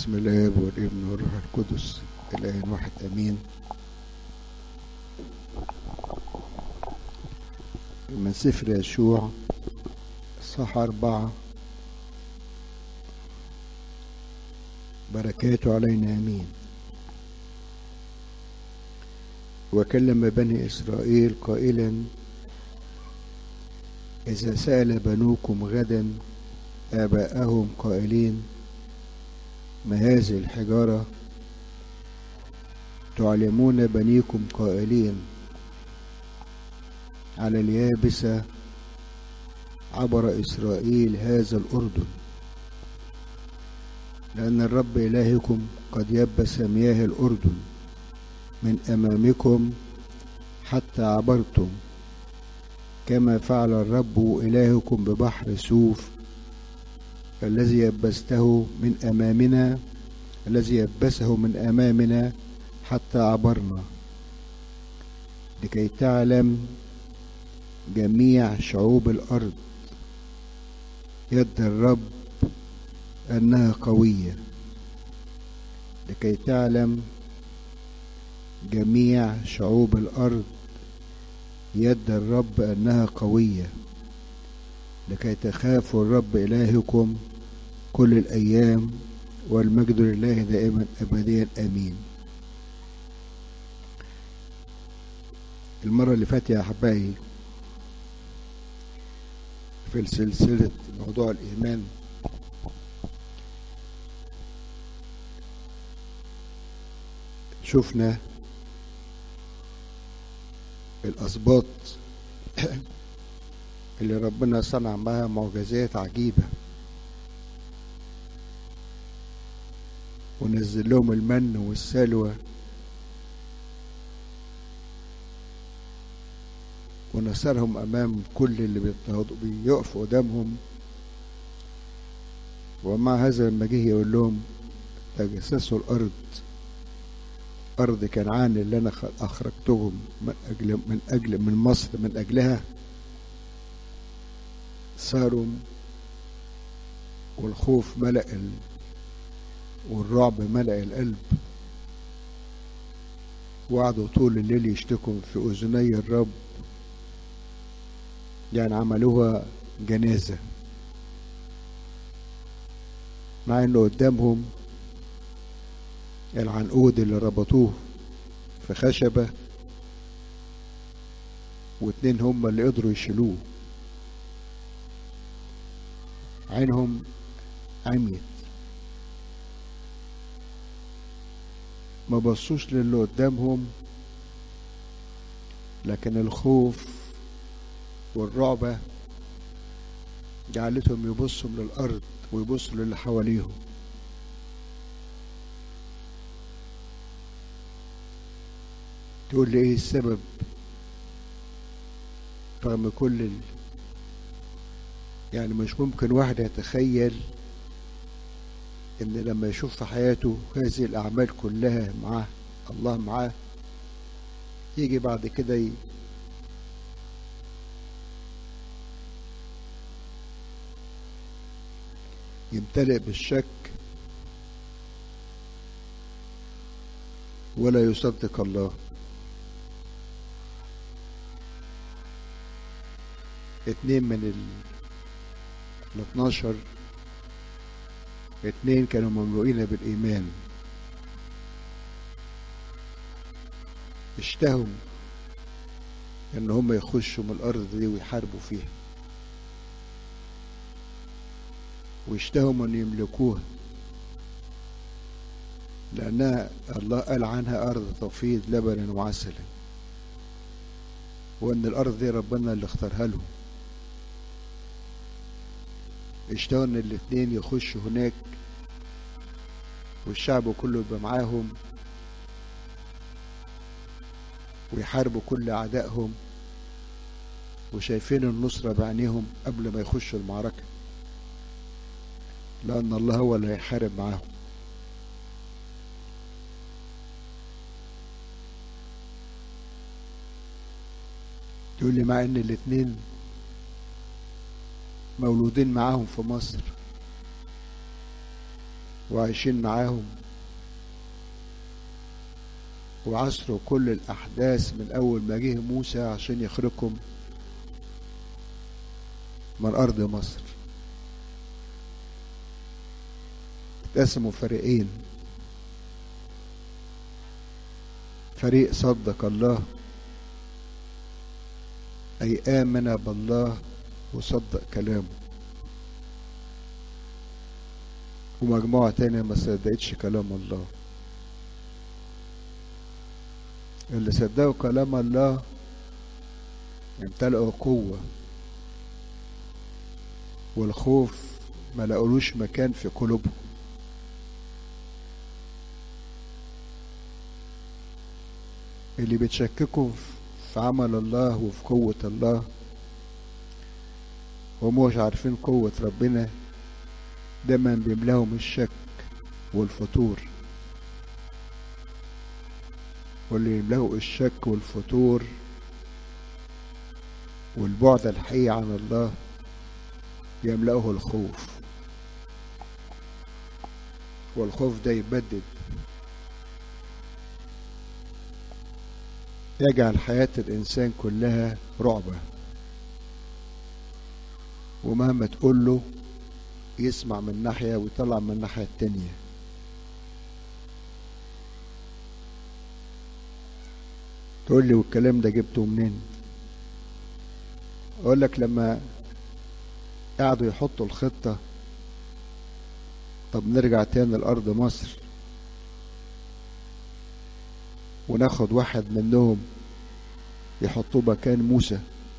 بسم الاب والابن والروح القدس الاله واحد امين من سفر يشوع صح أربعة بركاته علينا امين وكلم بني اسرائيل قائلا اذا سال بنوكم غدا اباءهم قائلين ما هذه الحجاره تعلمون بنيكم قائلين على اليابسه عبر اسرائيل هذا الاردن لان الرب الهكم قد يبس مياه الاردن من امامكم حتى عبرتم كما فعل الرب الهكم ببحر سوف الذي يبسته من امامنا الذي يبسه من امامنا حتى عبرنا لكي تعلم جميع شعوب الارض يد الرب انها قويه لكي تعلم جميع شعوب الارض يد الرب انها قويه لكي تخافوا الرب الهكم كل الايام والمجد لله دائما ابديا امين المره اللي فاتت يا احبائي في سلسله موضوع الايمان شفنا الأسباط اللي ربنا صنع معها معجزات عجيبة ونزل لهم المن والسلوى ونصرهم أمام كل اللي بيقف قدامهم ومع هذا لما جه يقول لهم تجسسوا الأرض أرض كنعان اللي أنا أخرجتهم من أجل من أجل من مصر من أجلها صاروا والخوف ملأ ال... والرعب ملأ القلب وقعدوا طول الليل يشتكوا في أذني الرب يعني عملوها جنازة مع إنه قدامهم العنقود اللي ربطوه في خشبة واتنين هم اللي قدروا يشيلوه عينهم عميت ما بصوش للي قدامهم لكن الخوف والرعبة جعلتهم يبصوا للأرض ويبصوا للي حواليهم تقول لي ايه السبب رغم كل ال... يعني مش ممكن واحد يتخيل ان لما يشوف في حياته هذه الاعمال كلها معاه الله معاه يجي بعد كده ي... يمتلئ بالشك ولا يصدق الله اتنين من ال ال 12 اتنين كانوا مملوئين بالإيمان اشتهوا ان هم يخشوا من الارض دي ويحاربوا فيها واشتهوا ان يملكوها لانها الله قال عنها ارض تفيض لبنا وعسلا وان الارض دي ربنا اللي اختارها لهم اشتهوا ان الاتنين يخشوا هناك والشعب كله يبقى معاهم ويحاربوا كل اعدائهم وشايفين النصرة بعينيهم قبل ما يخشوا المعركة لأن الله هو اللي هيحارب معاهم تقول لي مع ان الاتنين مولودين معاهم في مصر وعايشين معاهم وعصروا كل الأحداث من أول ما جه موسى عشان يخرجكم من أرض مصر اتقسموا فريقين فريق صدق الله أي آمن بالله وصدق كلامه ومجموعة تانية ما صدقتش كلام الله اللي صدقوا كلام الله امتلأوا قوة والخوف ما لقولوش مكان في قلوبهم اللي بيتشككوا في عمل الله وفي قوة الله ومش عارفين قوة ربنا دايما بيملاهم الشك والفتور واللي يملأوا الشك والفتور والبعد الحقيقي عن الله يملأه الخوف والخوف ده يبدد يجعل حياة الإنسان كلها رعبة ومهما تقول له يسمع من ناحية ويطلع من الناحية التانية تقول لي والكلام ده جبته منين اقول لك لما قعدوا يحطوا الخطة طب نرجع تاني لأرض مصر وناخد واحد منهم يحطوه مكان موسى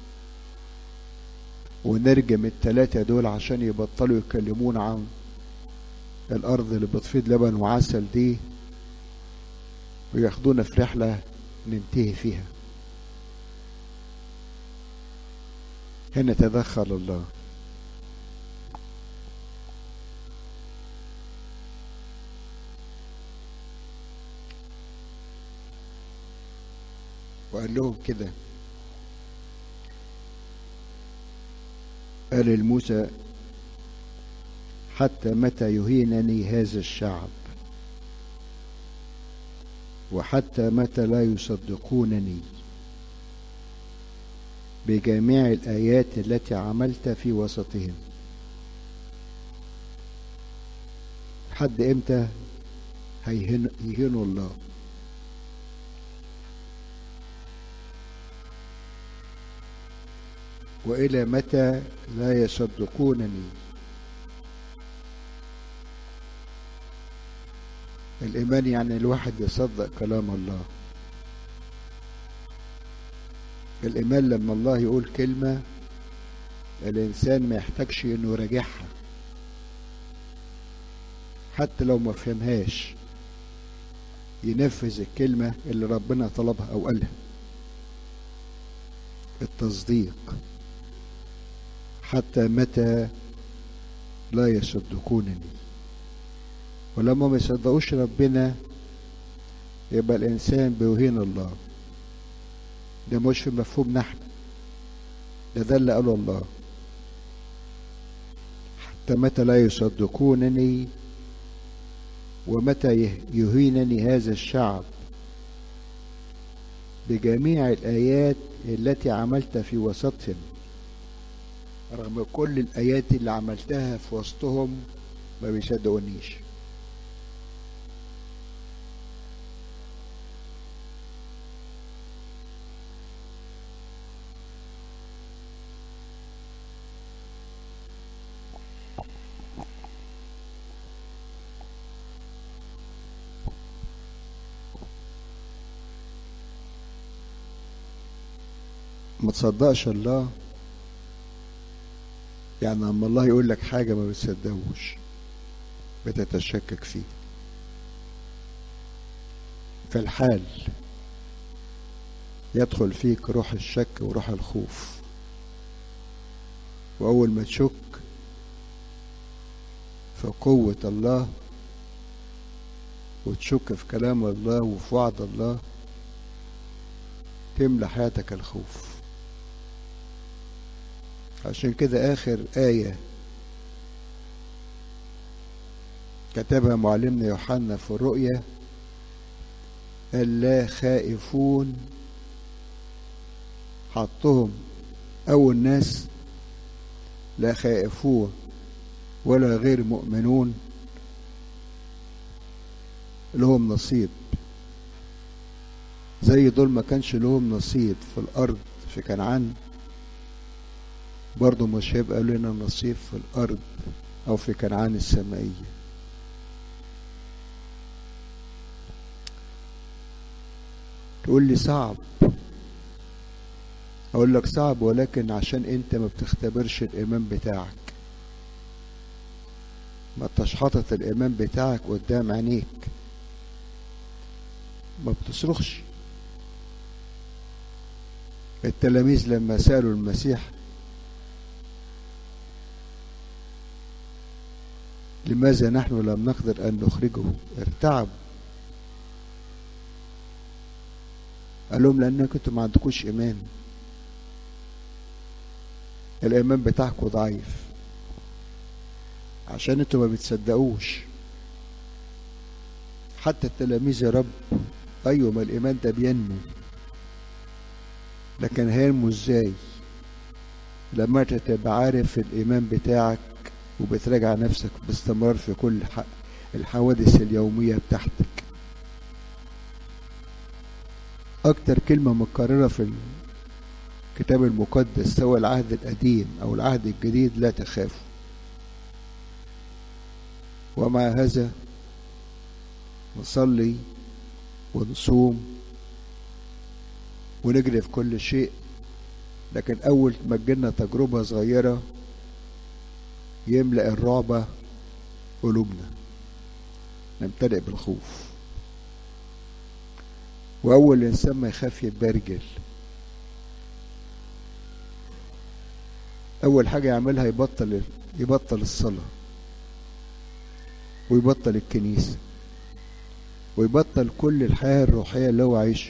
ونرجم التلاتة دول عشان يبطلوا يكلمون عن الأرض اللي بتفيض لبن وعسل دي وياخدونا في رحلة ننتهي فيها هنا تدخل الله وقال لهم كده قال لموسى حتى متى يهينني هذا الشعب وحتى متى لا يصدقونني بجميع الآيات التي عملت في وسطهم حد امتى هيهنوا الله وإلى متى لا يصدقونني الإيمان يعني الواحد يصدق كلام الله الإيمان لما الله يقول كلمة الإنسان ما يحتاجش إنه يراجعها حتى لو ما فهمهاش ينفذ الكلمة اللي ربنا طلبها أو قالها التصديق حتى متى لا يصدقونني ولما ما يصدقوش ربنا يبقى الإنسان بيهين الله ده مش في مفهومنا احنا ده ده اللي قاله الله حتى متى لا يصدقونني ومتى يهينني هذا الشعب بجميع الآيات التي عملت في وسطهم رغم كل الآيات اللي عملتها في وسطهم ما بيصدقونيش ما تصدقش الله يعني اما الله يقول لك حاجه ما بتصدقوش بتتشكك فيه في الحال يدخل فيك روح الشك وروح الخوف واول ما تشك في قوه الله وتشك في كلام الله وفي وعد الله تملى حياتك الخوف عشان كده آخر آية كتبها معلمنا يوحنا في الرؤيا اللا خائفون حطهم أول ناس لا خائفون ولا غير مؤمنون لهم نصيب زي دول ما كانش لهم نصيب في الأرض في كنعان برضه مش هيبقى لنا نصيب في الأرض أو في كنعان السمائية تقول لي صعب أقول لك صعب ولكن عشان أنت ما بتختبرش الإيمان بتاعك ما انتش حاطط الإيمان بتاعك قدام عينيك ما بتصرخش التلاميذ لما سألوا المسيح لماذا نحن لم نقدر أن نخرجه ارتعب قال لهم لأنكم انتم ما عندكوش إيمان الإيمان بتاعكم ضعيف عشان انتوا ما بتصدقوش حتى التلاميذ يا رب ايوه ما الايمان ده بينمو لكن هينمو ازاي لما انت تبقى عارف الايمان بتاعك وبتراجع نفسك باستمرار في كل الحوادث اليوميه بتاعتك اكتر كلمه مكرره في الكتاب المقدس سواء العهد القديم او العهد الجديد لا تخافوا ومع هذا نصلي ونصوم ونجري في كل شيء لكن أول ما تجيلنا تجربة صغيرة يملأ الرعب قلوبنا نمتلئ بالخوف وأول إنسان ما يخاف يتبرجل أول حاجة يعملها يبطل يبطل الصلاة ويبطل الكنيسة ويبطل كل الحياة الروحية اللي هو عايشها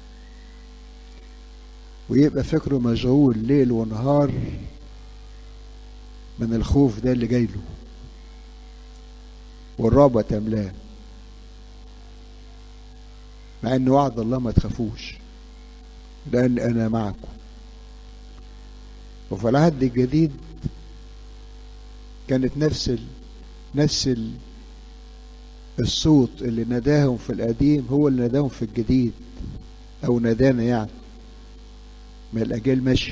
ويبقى فكره مشغول ليل ونهار من الخوف ده اللي جايله والرعبة تملاه مع ان وعد الله ما تخافوش لان انا معكم وفي العهد الجديد كانت نفس ال... نفس ال... الصوت اللي ناداهم في القديم هو اللي ناداهم في الجديد او نادانا يعني ما الاجيال ماشي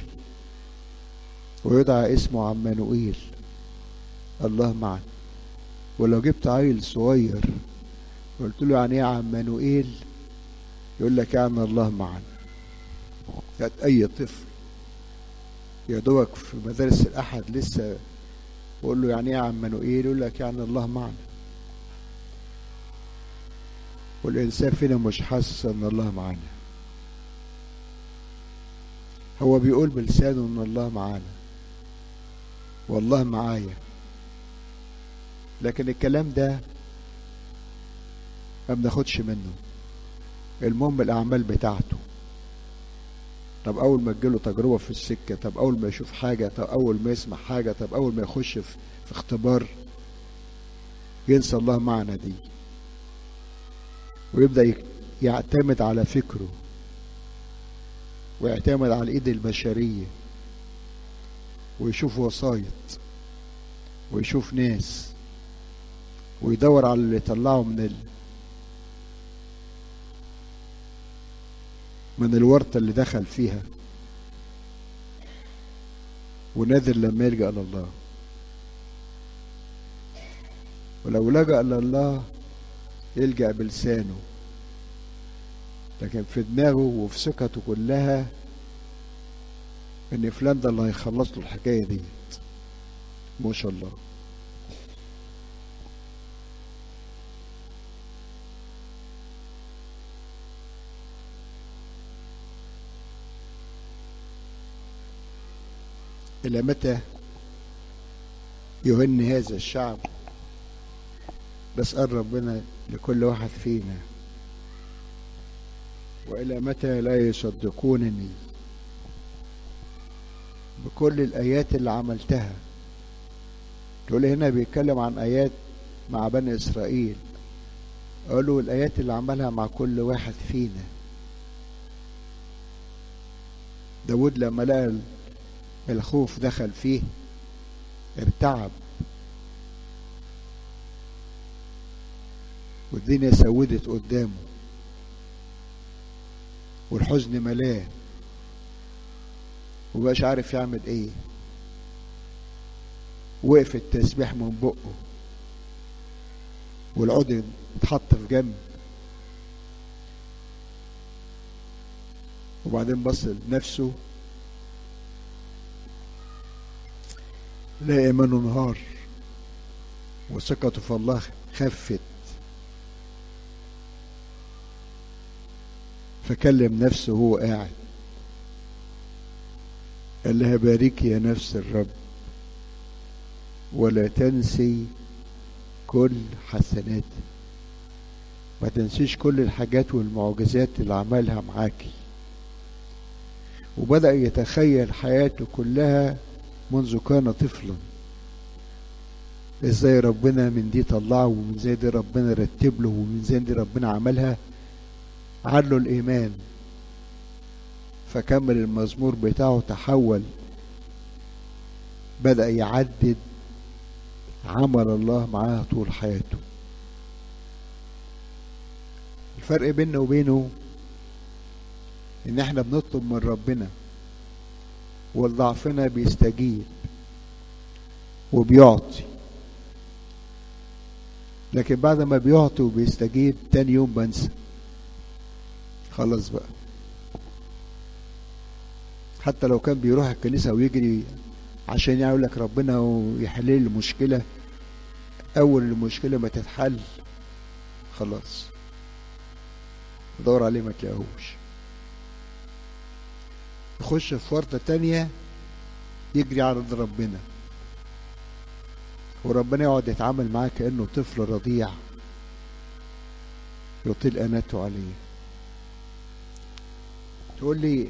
ويدعى اسمه عمانوئيل الله معنا ولو جبت عيل صغير قلت له يعني ايه عمانوئيل يقول لك يعني الله معنا كانت اي طفل يا دوبك في مدارس الاحد لسه بقول له يعني ايه عمانوئيل يقول لك يعني الله معنا والإنسان فينا مش حاسس أن الله معانا هو بيقول بلسانه أن الله معانا والله معايا لكن الكلام ده ما بناخدش منه المهم الأعمال بتاعته طب أول ما تجيله تجربة في السكة طب أول ما يشوف حاجة طب أول ما يسمع حاجة طب أول ما يخش في, في اختبار ينسى الله معنا دي ويبدأ يعتمد على فكره ويعتمد على الإيد البشرية ويشوف وسايط ويشوف ناس ويدور على اللي يطلعه من ال... من الورطة اللي دخل فيها ونادر لما يلجأ لله ولو لجأ لله يلجأ بلسانه لكن في دماغه وفي ثقته كلها ان فلان ده اللي هيخلص له الحكايه ديت ما شاء الله إلى متى يهن هذا الشعب بسأل ربنا لكل واحد فينا وإلى متى لا يصدقونني بكل الآيات اللي عملتها تقول هنا بيتكلم عن آيات مع بني إسرائيل قالوا الآيات اللي عملها مع كل واحد فينا داود لما لقى الخوف دخل فيه ارتعب والدنيا سودت قدامه والحزن ملاه ومبقاش عارف يعمل ايه وقف التسبيح من بقه والعود اتحط في جنب وبعدين بص لنفسه لقى ايمانه انهار وثقته في الله خفت فكلم نفسه وهو قاعد قال لها باركي يا نفس الرب ولا تنسي كل حسناته ما تنسيش كل الحاجات والمعجزات اللي عملها معاكي وبدأ يتخيل حياته كلها منذ كان طفلا ازاي ربنا من دي طلعه ومن زي دي ربنا رتب له ومن زي دي ربنا عملها عله الإيمان فكمل المزمور بتاعه تحول بدأ يعدد عمل الله معاه طول حياته الفرق بيننا وبينه ان احنا بنطلب من ربنا والضعفنا بيستجيب وبيعطي لكن بعد ما بيعطي وبيستجيب تاني يوم بنسى خلاص بقى حتى لو كان بيروح الكنيسة ويجري عشان يقول لك ربنا ويحل لي المشكلة أول المشكلة ما تتحل خلاص دور عليه ما تلاقوش يخش في ورطة تانية يجري على رضا ربنا وربنا يقعد يتعامل معاه كأنه طفل رضيع يطيل أناته عليه تقول لي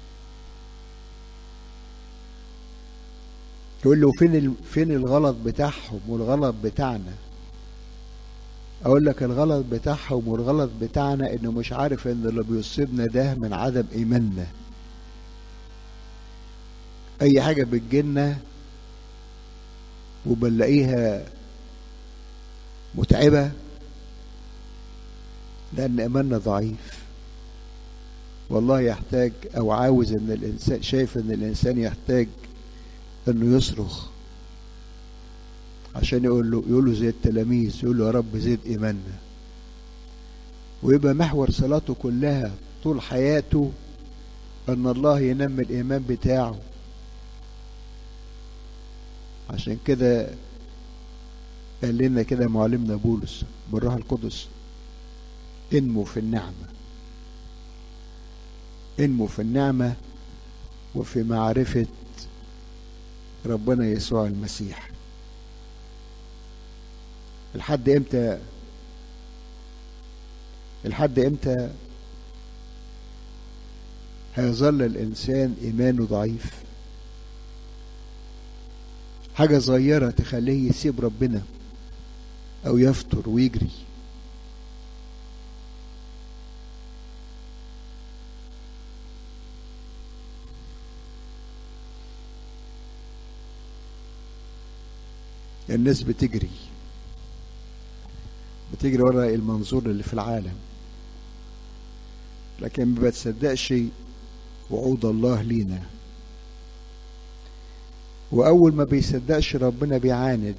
تقول له فين ال... فين الغلط بتاعهم والغلط بتاعنا اقول لك الغلط بتاعهم والغلط بتاعنا انه مش عارف ان اللي بيصيبنا ده من عدم ايماننا اي حاجه بتجيلنا وبنلاقيها متعبه لان ايماننا ضعيف والله يحتاج او عاوز ان الانسان شايف ان الانسان يحتاج انه يصرخ عشان يقول له يقول له زي التلاميذ يقول له يا رب زد ايماننا ويبقى محور صلاته كلها طول حياته ان الله ينمي الايمان بتاعه عشان كده قال لنا كده معلمنا بولس بالروح القدس انمو في النعمه انمو في النعمه وفي معرفه ربنا يسوع المسيح لحد امتى لحد امتى هيظل الانسان ايمانه ضعيف حاجه صغيره تخليه يسيب ربنا او يفطر ويجري الناس بتجري بتجري ورا المنظور اللي في العالم لكن ما بتصدقش وعود الله لينا واول ما بيصدقش ربنا بيعاند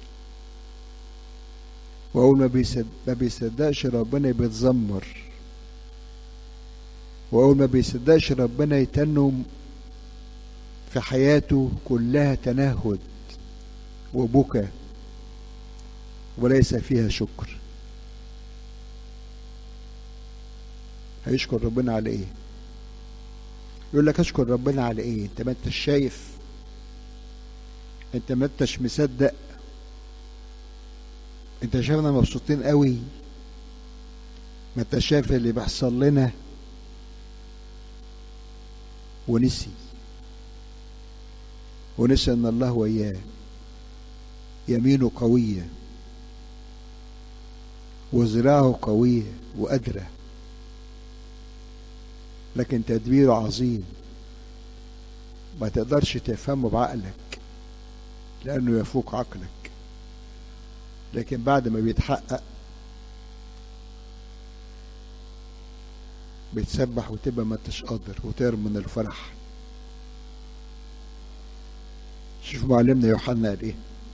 واول ما بيصدق ما بيصدقش ربنا بيتذمر واول ما بيصدقش ربنا يتنم في حياته كلها تنهد وبكى وليس فيها شكر هيشكر ربنا على ايه يقول لك اشكر ربنا على ايه انت ما انتش شايف انت ما انتش مصدق انت شايفنا مبسوطين قوي ما انت شايف اللي بيحصل لنا ونسي ونسي ان الله وياه يمينه قوية وذراعه قوية وقادرة لكن تدبيره عظيم ما تقدرش تفهمه بعقلك لأنه يفوق عقلك لكن بعد ما بيتحقق بتسبح وتبقى ما انتش قادر وتهرب من الفرح شوف معلمنا يوحنا قال ايه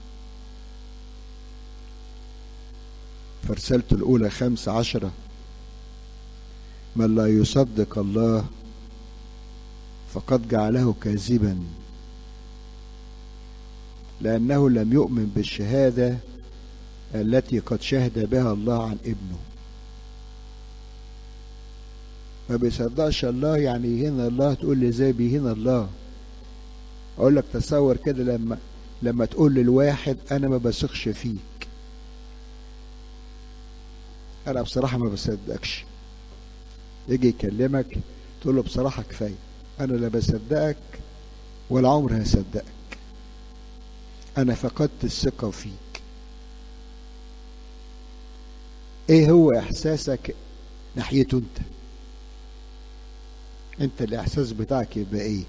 في رسالته الأولى خمسة عشرة من لا يصدق الله فقد جعله كاذبا لأنه لم يؤمن بالشهادة التي قد شهد بها الله عن ابنه ما بيصدقش الله يعني يهين الله تقول لي ازاي بيهين الله اقول لك تصور كده لما لما تقول للواحد انا ما بثقش فيك انا بصراحه ما بصدقكش يجي يكلمك تقول له بصراحه كفايه انا لا بصدقك ولا عمري هصدقك انا فقدت الثقه فيك ايه هو احساسك ناحيته انت انت الاحساس بتاعك يبقى ايه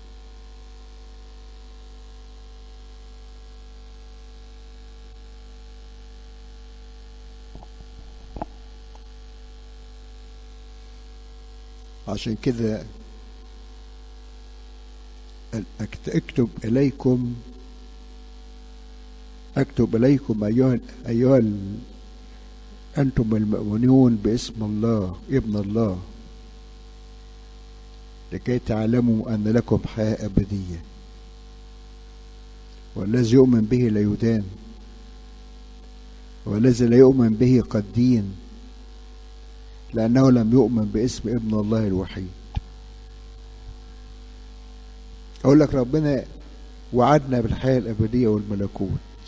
عشان كده اكتب اليكم اكتب اليكم ايها ايها انتم المؤمنون باسم الله ابن الله لكي تعلموا ان لكم حياه ابديه والذي يؤمن به لا يدان والذي لا يؤمن به قد دين لأنه لم يؤمن باسم ابن الله الوحيد أقول لك ربنا وعدنا بالحياة الأبدية والملكوت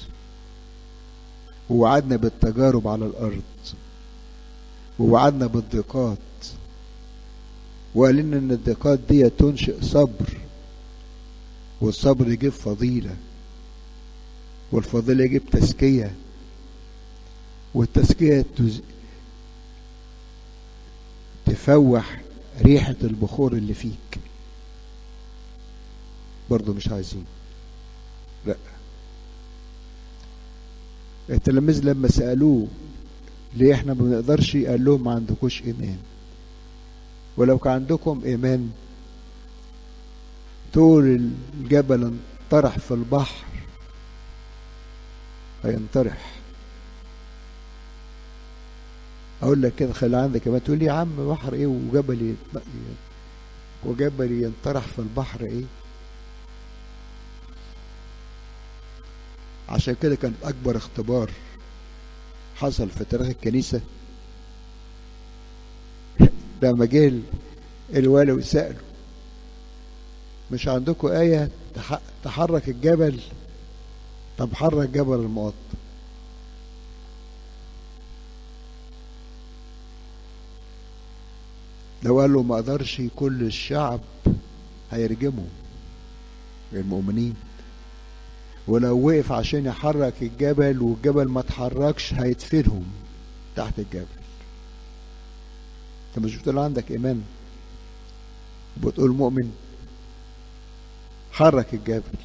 ووعدنا بالتجارب على الأرض ووعدنا بالضيقات وقال لنا إن الضيقات دي تنشئ صبر والصبر يجيب فضيلة والفضيلة يجيب تزكية والتزكية تفوح ريحة البخور اللي فيك برضه مش عايزين لا التلاميذ لما سألوه ليه احنا ما بنقدرش قال لهم ما عندكوش ايمان ولو كان عندكم ايمان طول الجبل انطرح في البحر هينطرح اقول لك كده خلي عندك كمان تقول لي يا عم بحر ايه وجبل وجبل ينطرح في البحر ايه عشان كده كان اكبر اختبار حصل في تاريخ الكنيسة لما جه الوالي وسأله مش عندكم آية تحرك الجبل طب حرك جبل المقط لو قال له ما قدرش كل الشعب هيرجموا المؤمنين ولو وقف عشان يحرك الجبل والجبل ما اتحركش هيدفنهم تحت الجبل انت مش بتقول عندك ايمان بتقول مؤمن حرك الجبل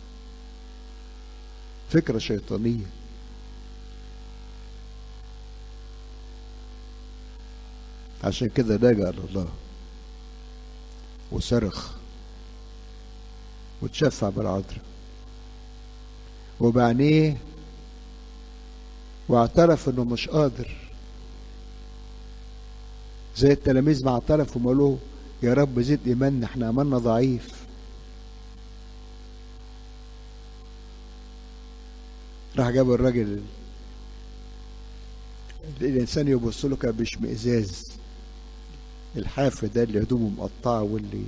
فكرة شيطانية عشان كده لجأ لله وصرخ وتشفع بالعذراء وبعينيه واعترف انه مش قادر زي التلاميذ ما اعترفوا قالوا يا رب زد ايماننا احنا ايماننا ضعيف راح جاب الراجل الانسان يبص له كان باشمئزاز الحاف ده اللي هدومه مقطعه واللي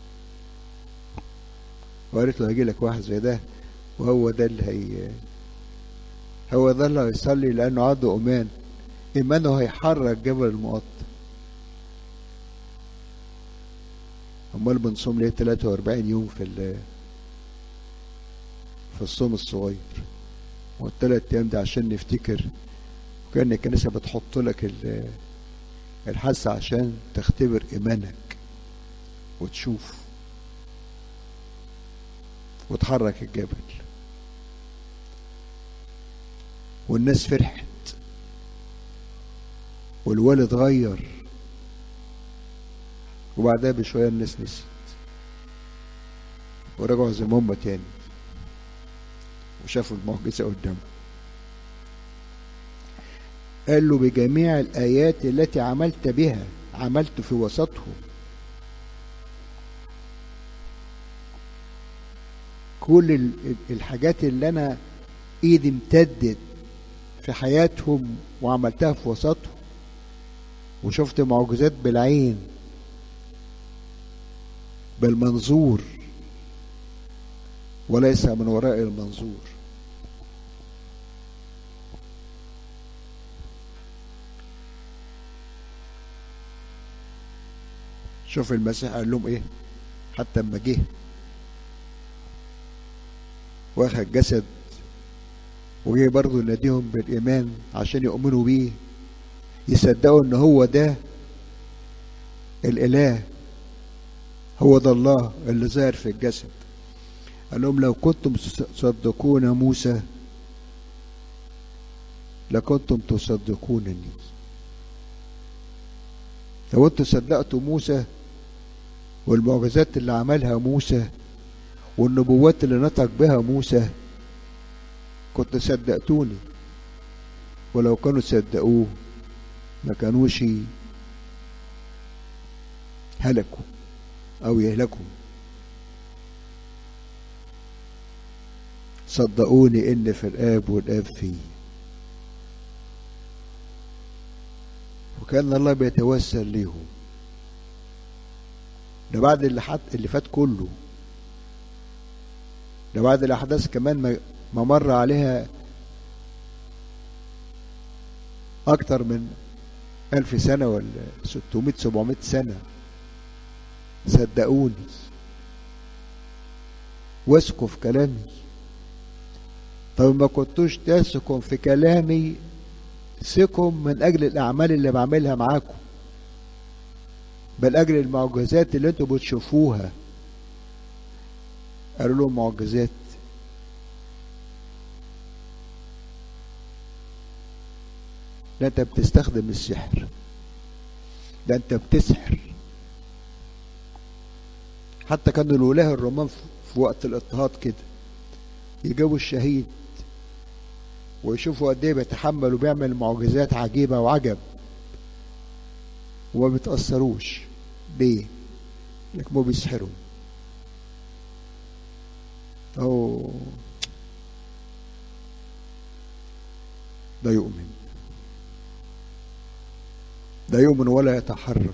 وقالت له هيجي لك واحد زي ده وهو ده اللي هي هو ده اللي هيصلي لانه عنده ايمان ايمانه هيحرك جبل المقطع امال بنصوم ليه 43 يوم في في الصوم الصغير والثلاث ايام ده عشان نفتكر وكأن الكنيسة بتحط لك الحس عشان تختبر إيمانك وتشوف وتحرك الجبل والناس فرحت والولد غير وبعدها بشوية الناس نسيت ورجعوا زي ما هم تاني وشافوا المعجزة قدامهم قال له بجميع الآيات التي عملت بها عملت في وسطهم كل الحاجات اللي أنا إيدي امتدت في حياتهم وعملتها في وسطهم وشفت معجزات بالعين بالمنظور وليس من وراء المنظور شوف المسيح قال لهم ايه حتى اما جه واخد جسد وجه برضه يناديهم بالايمان عشان يؤمنوا بيه يصدقوا ان هو ده الاله هو ده الله اللي ظهر في الجسد قال لهم لو كنتم تصدقون موسى لكنتم تصدقونني لو انتم صدقتوا موسى والمعجزات اللي عملها موسى والنبوات اللي نطق بها موسى كنت صدقتوني ولو كانوا صدقوه ما كانوش هلكوا او يهلكوا صدقوني ان في الاب والاب فيه وكان الله بيتوسل ليهم ده بعد اللي حت اللي فات كله ده بعد الاحداث كمان ما مر عليها اكتر من ألف سنة ولا ستمائة سبعمائة سنة صدقوني واثقوا في كلامي طب ما كنتوش تثقوا في كلامي ثقوا من أجل الأعمال اللي بعملها معاكم بل أجل المعجزات اللي انتوا بتشوفوها قالوا لهم معجزات ده انت بتستخدم السحر ده انت بتسحر حتى كانوا الولاة الرومان في وقت الاضطهاد كده يجيبوا الشهيد ويشوفوا قد ايه بيتحمل وبيعمل معجزات عجيبة وعجب وما بيتأثروش ليه؟ لك ما بيسحروا أو ده يؤمن ده يؤمن ولا يتحرك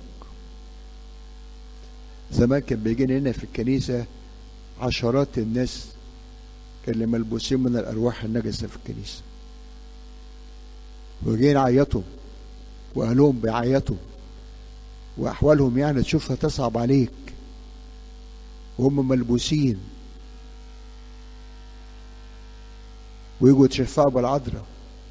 زمان كان بيجينا هنا في الكنيسة عشرات الناس اللي ملبوسين من الأرواح النجسة في الكنيسة وجايين عيطوا وأهلهم بيعيطوا وأحوالهم يعني تشوفها تصعب عليك وهم ملبوسين ويجوا يتشفعوا بالعذراء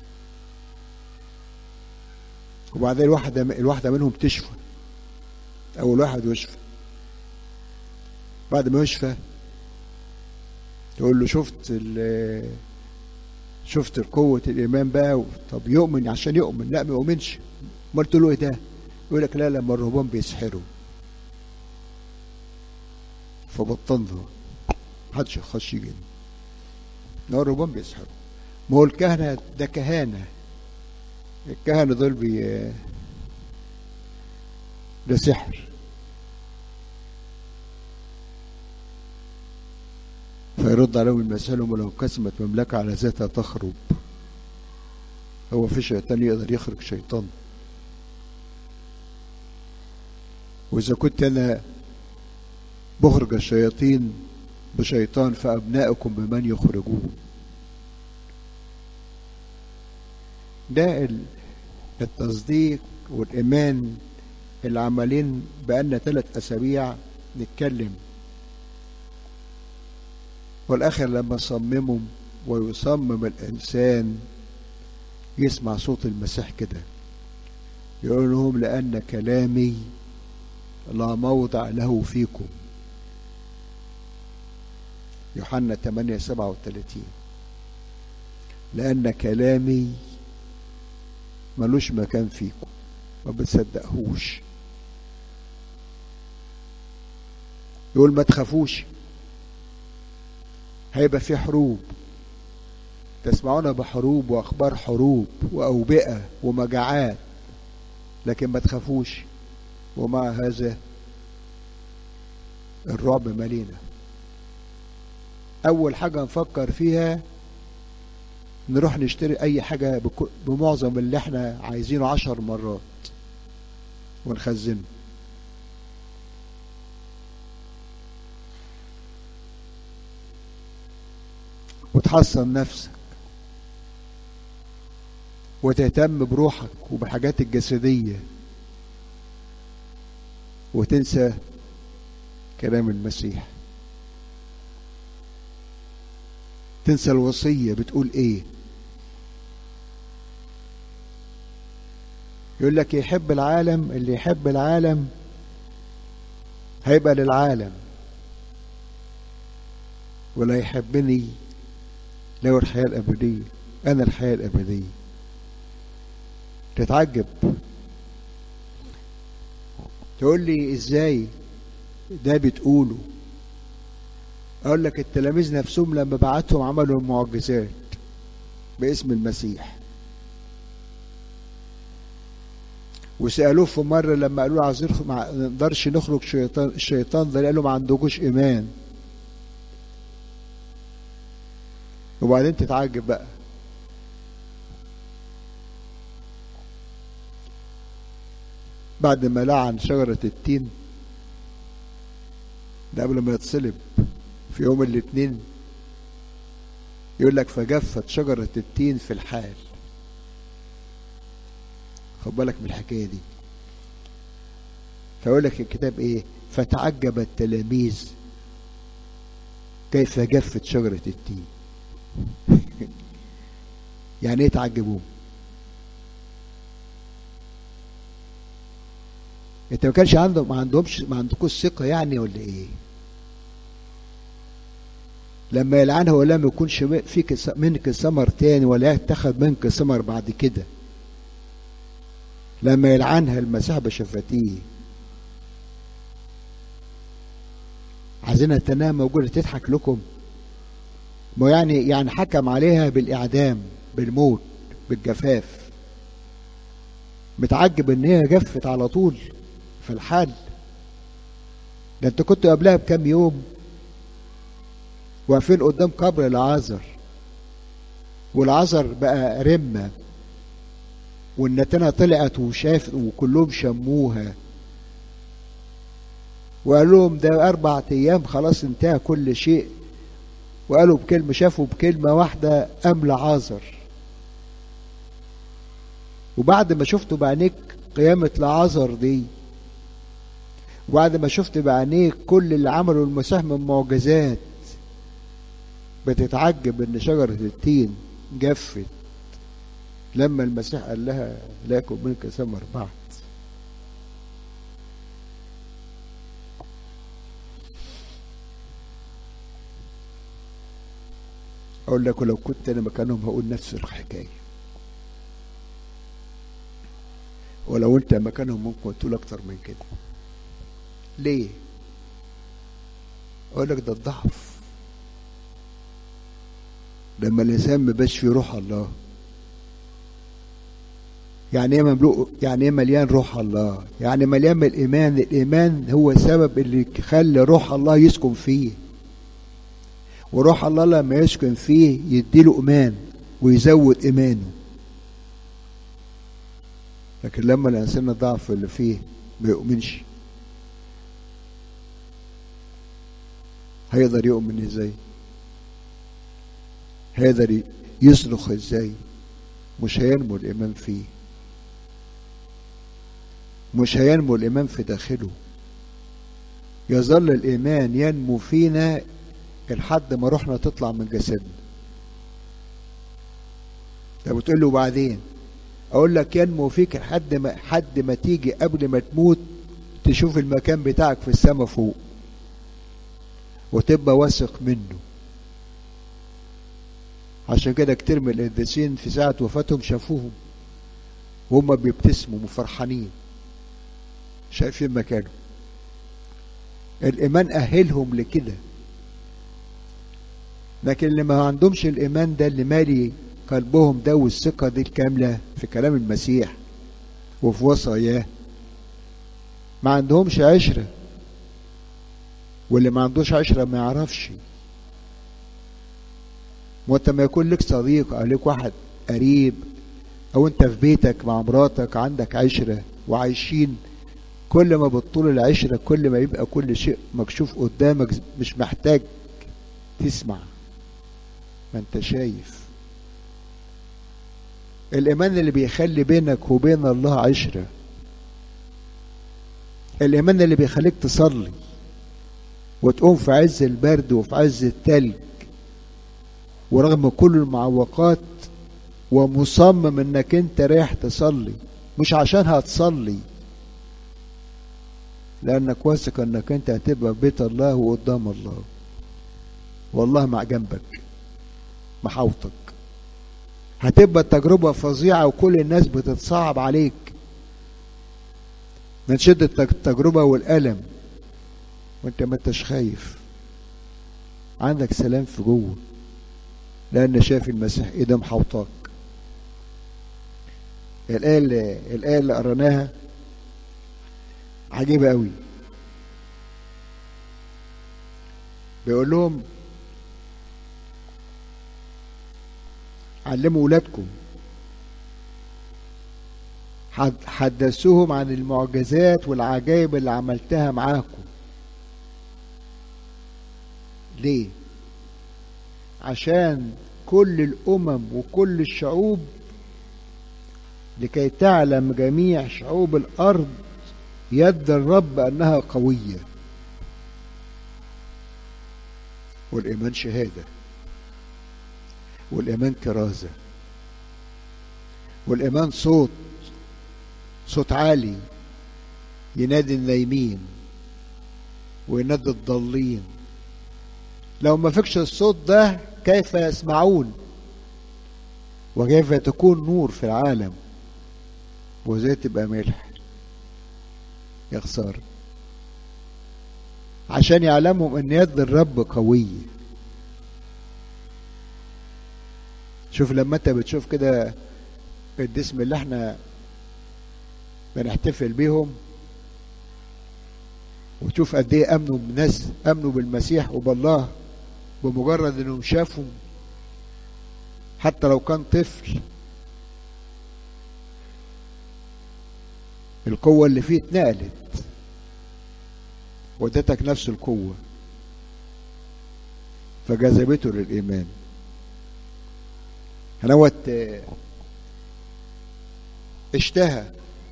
وبعدين الواحدة الواحدة منهم تشفى أول واحد يشفى بعد ما يشفى تقول له شفت شفت قوة الإيمان بقى طب يؤمن عشان يؤمن لا ما يؤمنش امال تقول له إيه ده؟ يقول لك لا لما الرهبان بيسحروا فبطلنا محدش يخش يجي لا الرهبان بيسحروا ما هو الكهنة ده كهانة الكهنة دول بي ده سحر فيرد عليهم المسيح ولو قسمت مملكة على ذاتها تخرب هو في شيطان يقدر يخرج شيطان وإذا كنت أنا بخرج الشياطين بشيطان فأبنائكم بمن يخرجون ده التصديق والإيمان اللي عمالين بقالنا ثلاث أسابيع نتكلم والآخر لما صمموا ويصمم الإنسان يسمع صوت المسيح كده يقول لهم لأن كلامي لا موضع له فيكم يوحنا 8 37 لأن كلامي ملوش مكان فيكم ما بتصدقهوش يقول ما تخافوش هيبقى في حروب تسمعون بحروب واخبار حروب واوبئه ومجاعات لكن ما تخافوش ومع هذا الرعب مالينا اول حاجه نفكر فيها نروح نشتري اي حاجه بمعظم اللي احنا عايزينه عشر مرات ونخزنه وتحصن نفسك وتهتم بروحك وبالحاجات الجسدية وتنسى كلام المسيح تنسى الوصية بتقول ايه يقول لك يحب العالم اللي يحب العالم هيبقى للعالم ولا يحبني له الحياة الأبدية أنا الحياة الأبدية تتعجب تقول لي إزاي ده بتقوله أقول لك التلاميذ نفسهم لما بعتهم عملوا المعجزات باسم المسيح وسألوه في مرة لما قالوا له عايزين ما نقدرش نخرج شيطان الشيطان ده قال له ما عندكوش إيمان وبعدين تتعجب بقى بعد ما لعن شجرة التين ده قبل ما يتصلب في يوم الاثنين يقول لك فجفت شجرة التين في الحال خد بالك من الحكاية دي فيقول لك الكتاب ايه فتعجب التلاميذ كيف جفت شجرة التين يعني ايه تعجبوه انت ما كانش عندهم ما عندهمش ما عندكوش ثقه يعني ولا ايه لما يلعنها ولا ما يكونش فيك منك ثمر تاني ولا يتخذ منك ثمر بعد كده لما يلعنها المسيح بشفتيه عايزينها تنام موجوده تضحك لكم ما يعني يعني حكم عليها بالاعدام بالموت بالجفاف متعجب ان هي جفت على طول في الحال ده انت كنت قبلها بكام يوم واقفين قدام قبر العازر والعذر بقى رمة والنتنة طلعت وشاف وكلهم شموها وقال لهم ده أربع أيام خلاص انتهى كل شيء وقالوا بكلمة شافوا بكلمة واحدة أملى عازر وبعد ما شفتوا بعينيك قيامة العذر دي وبعد ما شفت بعينيك كل اللي عمله المسيح من معجزات بتتعجب ان شجرة التين جفت لما المسيح قال لها لا يكن منك ثمر بعد اقول لك لو كنت انا مكانهم هقول نفس الحكايه ولو انت مكانهم ممكن تقول اكتر من كده ليه اقول لك ده الضعف لما الانسان ما بقاش في روح الله يعني ايه مملوء يعني ايه مليان روح الله يعني مليان من الايمان الايمان هو السبب اللي يخلي روح الله يسكن فيه وروح الله لما يسكن فيه يديله ايمان ويزود ايمانه لكن لما الانسان الضعف اللي فيه ما يؤمنش هيقدر يؤمن ازاي هيقدر يصرخ ازاي مش هينمو الايمان فيه مش هينمو الايمان في داخله يظل الايمان ينمو فينا لحد ما روحنا تطلع من جسدنا طب بتقول له وبعدين اقول لك ينمو فيك لحد ما حد ما تيجي قبل ما تموت تشوف المكان بتاعك في السماء فوق وتبقى واثق منه عشان كده كتير من القديسين في ساعة وفاتهم شافوهم وهم بيبتسموا وفرحانين شايفين مكانه الإيمان أهلهم لكده لكن اللي ما عندهمش الإيمان ده اللي مالي قلبهم ده والثقة دي الكاملة في كلام المسيح وفي وصاياه ما عندهمش عشرة واللي ما عندوش عشرة ما يعرفش وانت ما يكون لك صديق او لك واحد قريب او انت في بيتك مع مراتك عندك عشرة وعايشين كل ما بتطول العشرة كل ما يبقى كل شيء مكشوف قدامك مش محتاج تسمع ما انت شايف الإيمان اللي بيخلي بينك وبين الله عشرة الإيمان اللي بيخليك تصلي وتقوم في عز البرد وفي عز التلج ورغم كل المعوقات ومصمم انك انت رايح تصلي مش عشان هتصلي لانك واثق انك انت هتبقى في بيت الله وقدام الله والله مع جنبك محاوطك هتبقى التجربة فظيعة وكل الناس بتتصعب عليك من شدة التجربة والألم وانت ما انتش خايف عندك سلام في جوه لأن شايف المسيح ايده محوطاك الآية اللي الآية اللي قريناها عجيبة قوي بيقول لهم علموا ولادكم حدثوهم عن المعجزات والعجائب اللي عملتها معاكم ليه عشان كل الامم وكل الشعوب لكي تعلم جميع شعوب الارض يد الرب انها قويه والايمان شهاده والايمان كرازه والايمان صوت صوت عالي ينادي النايمين وينادي الضالين لو ما فيكش الصوت ده كيف يسمعون وكيف تكون نور في العالم وازاي تبقى ملح يا خسارة عشان يعلموا ان يد الرب قوية شوف لما انت بتشوف كده الجسم اللي احنا بنحتفل بيهم وتشوف قد ايه امنوا بالناس امنوا بالمسيح وبالله بمجرد انهم شافوا حتى لو كان طفل القوة اللي فيه اتنقلت وادتك نفس القوة فجذبته للإيمان هنوت اشتهى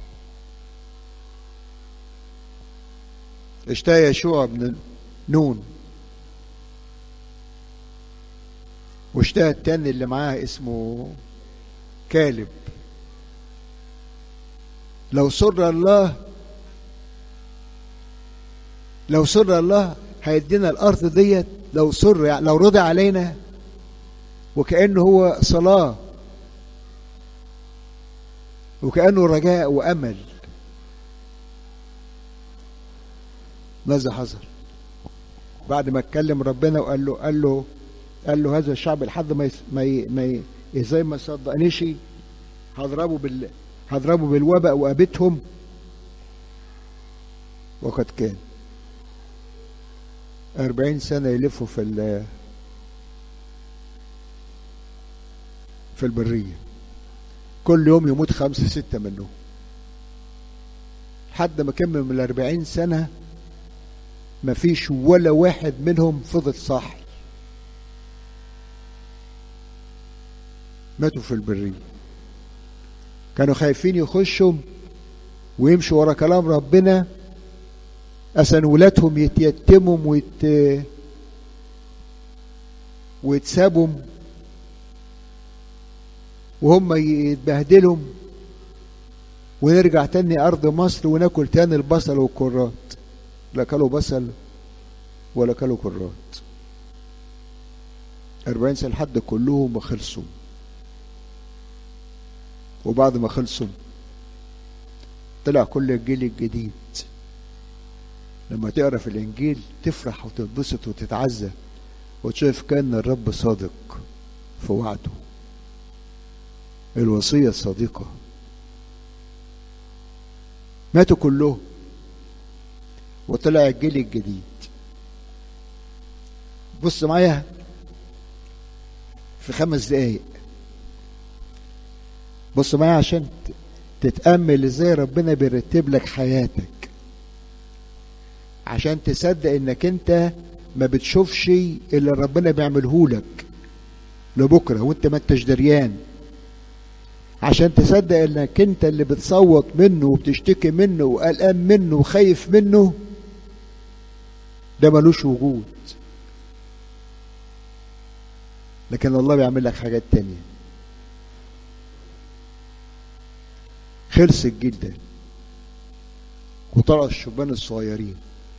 اشتهى يشوع بن نون واشتهى التاني اللي معاه اسمه كالب لو سر الله لو سر الله هيدينا الارض ديت لو سر يعني لو رضي علينا وكانه هو صلاه وكانه رجاء وامل ماذا حصل بعد ما اتكلم ربنا وقال له قال له قال له هذا الشعب لحد ما يس ما ي ما ي ازاي ما صدقنيش هضربه بال هضربه بالوباء وابتهم وقد كان أربعين سنة يلفوا في ال في البرية كل يوم يموت خمسة ستة منهم لحد ما كمل من الأربعين سنة ما فيش ولا واحد منهم فضل صاحي ماتوا في البرية كانوا خايفين يخشوا ويمشوا ورا كلام ربنا عشان ولادهم يتيتموا ويت ويتسابوا وهم يتبهدلوا ونرجع تاني أرض مصر وناكل تاني البصل والكرات لا كلوا بصل ولا كلوا كرات أربعين سنة لحد كلهم خلصوا وبعد ما خلصوا طلع كل الجيل الجديد لما تقرا في الانجيل تفرح وتتبسط وتتعزى وتشوف كان الرب صادق في وعده الوصيه الصادقه ماتوا كلهم وطلع الجيل الجديد بص معايا في خمس دقايق بص معايا عشان تتأمل ازاي ربنا بيرتب لك حياتك عشان تصدق انك انت ما بتشوفش اللي ربنا بيعمله لك لبكره وانت ما انتش دريان عشان تصدق انك انت اللي بتصوت منه وبتشتكي منه وقلقان منه وخايف منه ده ملوش وجود لكن الله بيعمل لك حاجات تانية خلص الجيل ده وطلع الشبان الصغيرين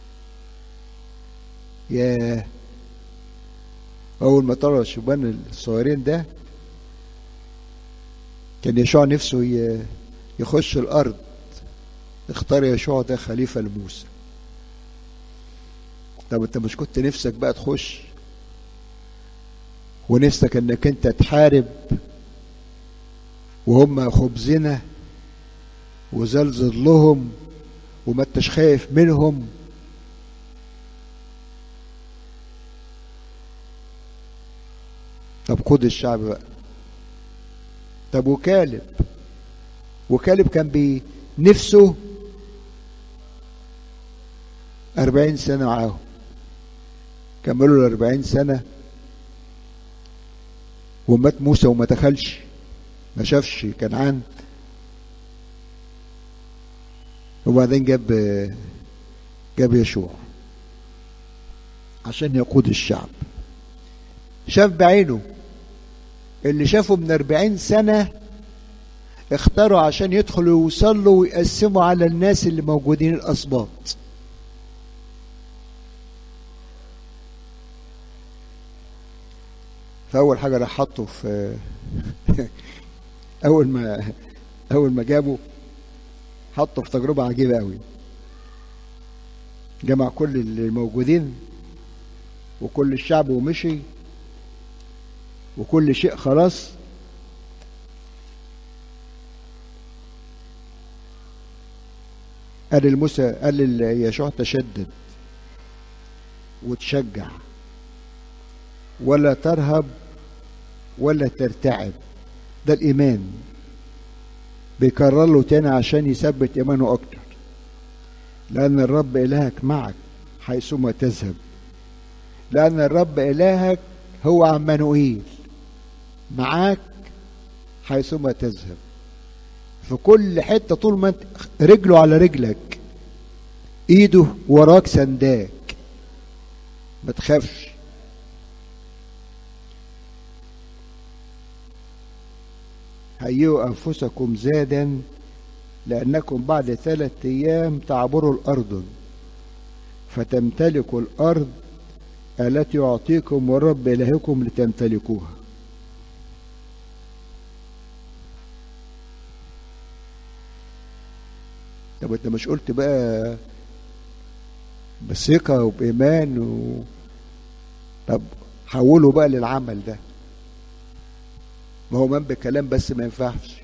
ياه أول ما طلع الشبان الصغيرين ده كان يشوع نفسه يخش الأرض اختار يشوع ده خليفة لموسى طب انت مش كنت نفسك بقى تخش ونفسك انك انت تحارب وهم خبزنا وزلزل لهم وما انتش خايف منهم طب خد الشعب بقى طب وكالب وكالب كان بنفسه أربعين سنة معاهم كملوا الأربعين سنة ومات موسى وما دخلش ما شافش كنعان وبعدين جاب جاب يشوع عشان يقود الشعب شاف بعينه اللي شافه من أربعين سنة اختاروا عشان يدخلوا يوصلوا ويقسموا على الناس اللي موجودين الأسباط فأول حاجة راح حطه في أول ما أول ما جابه حطه في تجربة عجيبة قوي جمع كل اللي موجودين وكل الشعب ومشي وكل شيء خلاص قال الموسى قال يشوع تشدد وتشجع ولا ترهب ولا ترتعب ده الإيمان بيكرر له تاني عشان يثبت إيمانه أكتر لأن الرب إلهك معك حيثما تذهب لأن الرب إلهك هو عمانوئيل معاك حيثما تذهب في كل حتة طول ما انت رجله على رجلك ايده وراك سنداك ما تخافش هيئوا أنفسكم زادا لأنكم بعد ثلاثة أيام تعبروا الأرض فتمتلكوا الأرض التي يعطيكم الرب إلهكم لتمتلكوها طب انت مش قلت بقى بثقة وبإيمان و... طب حوله بقى للعمل ده ما هو من بكلام بس ما ينفعش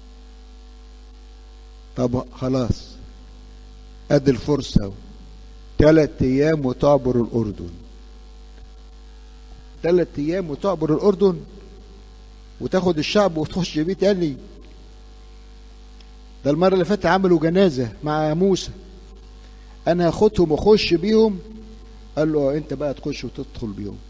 طب خلاص ادي الفرصة ثلاث ايام وتعبر الاردن ثلاث ايام وتعبر الاردن وتاخد الشعب وتخش بيه تاني ده المرة اللي فاتت عملوا جنازة مع موسى انا هاخدهم واخش بيهم قال له انت بقى تخش وتدخل بيهم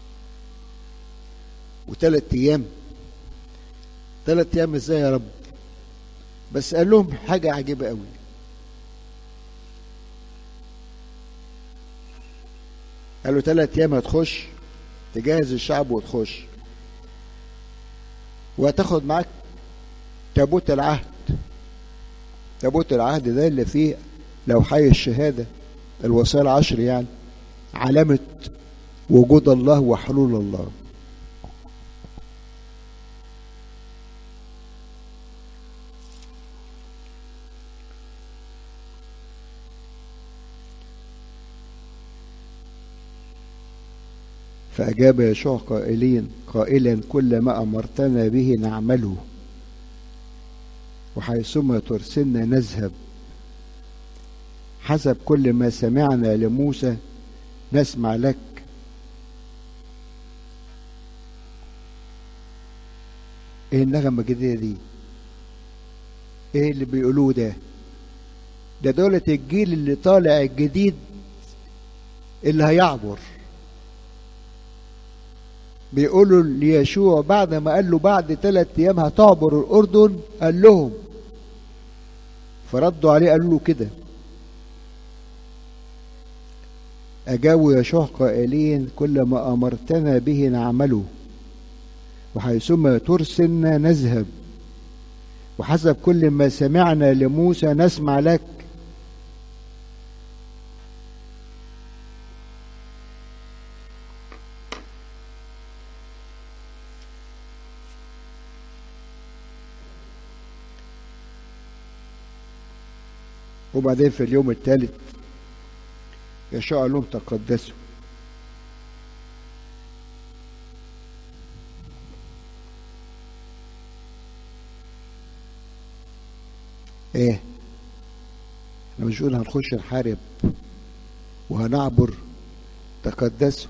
وثلاث ايام ثلاث ايام ازاي يا رب بس قال لهم حاجة عجيبة قوي قال له ثلاث ايام هتخش تجهز الشعب وتخش وهتاخد معاك تابوت العهد تابوت العهد ده اللي فيه لو حي الشهادة الوصايا العشر يعني علامة وجود الله وحلول الله فأجاب يشوع قائلين قائلا كل ما أمرتنا به نعمله وحيثما ترسلنا نذهب حسب كل ما سمعنا لموسى نسمع لك ايه النغمة الجديدة دي ايه اللي بيقولوه ده ده دولة الجيل اللي طالع الجديد اللي هيعبر بيقولوا ليشوع بعد ما قال له بعد ثلاث ايام هتعبر الاردن قال لهم فردوا عليه قالوا له كده اجابوا يشوع قائلين كل ما امرتنا به نعمله وحيثما ترسلنا نذهب وحسب كل ما سمعنا لموسى نسمع لك وبعدين في اليوم الثالث يشاء قال لهم تقدسوا ايه احنا مش بنقول هنخش نحارب وهنعبر تقدسوا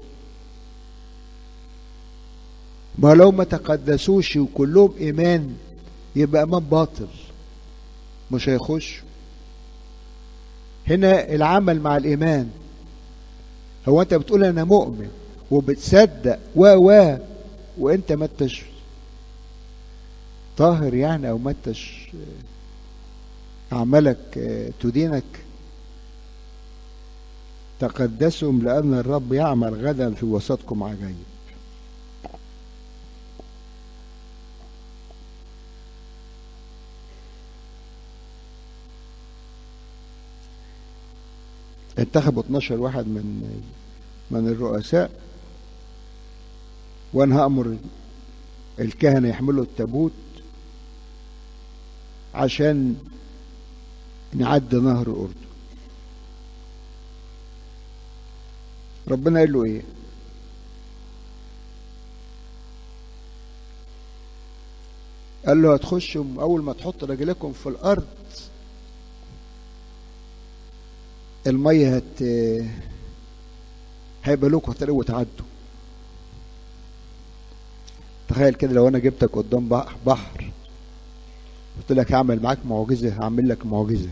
ما لو ما تقدسوش وكلهم ايمان يبقى ايمان باطل مش هيخشوا هنا العمل مع الايمان هو انت بتقول انا مؤمن وبتصدق و و وانت ما انتش طاهر يعني او ما انتش اعمالك تدينك تقدسهم لان الرب يعمل غدا في وسطكم عجائب انتخبوا 12 واحد من من الرؤساء وانا هامر الكهنه يحملوا التابوت عشان نعدي نهر الاردن ربنا قال له ايه قال له هتخشوا اول ما تحط رجلكم في الارض المية هت هيبقى لكم هتلاقوا تعدوا تخيل كده لو انا جبتك قدام بحر قلت لك هعمل معاك معجزة هعمل لك معجزة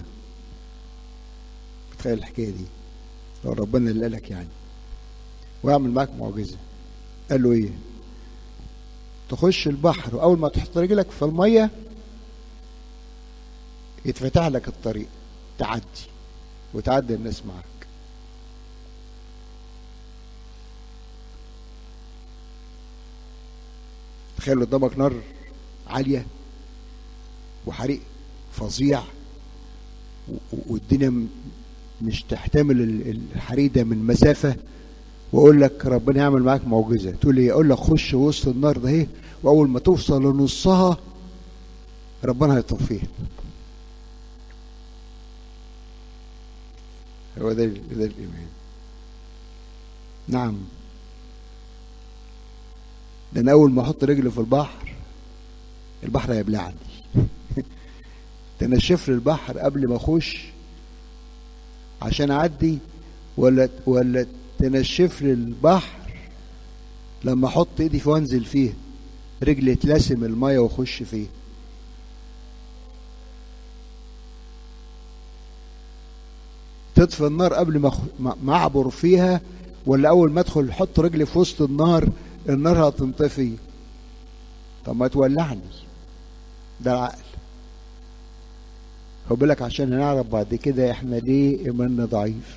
تخيل الحكاية دي لو ربنا اللي قالك يعني ويعمل معاك معجزة قال له ايه تخش البحر واول ما تحط رجلك في المية يتفتح لك الطريق تعدي وتعدي الناس معاك تخيل قدامك نار عالية وحريق فظيع والدنيا مش تحتمل الحريق ده من مسافة واقول لك ربنا يعمل معاك معجزة تقول لي اقول لك خش وسط النار ده اهي واول ما توصل لنصها ربنا هيطفيها هو ده ده الايمان نعم ده انا اول ما احط رجلي في البحر البحر هيبلعني ده انا شفر البحر قبل ما اخش عشان اعدي ولا ولا تنشف لي البحر لما احط ايدي فيه وانزل فيه رجلي تلاسم الميه واخش فيه تطفي النار قبل ما ما اعبر فيها ولا اول ما ادخل احط رجلي في وسط النار النار هتنطفي طب ما تولعني ده العقل هو بالك عشان نعرف بعد كده احنا ليه ايماننا ضعيف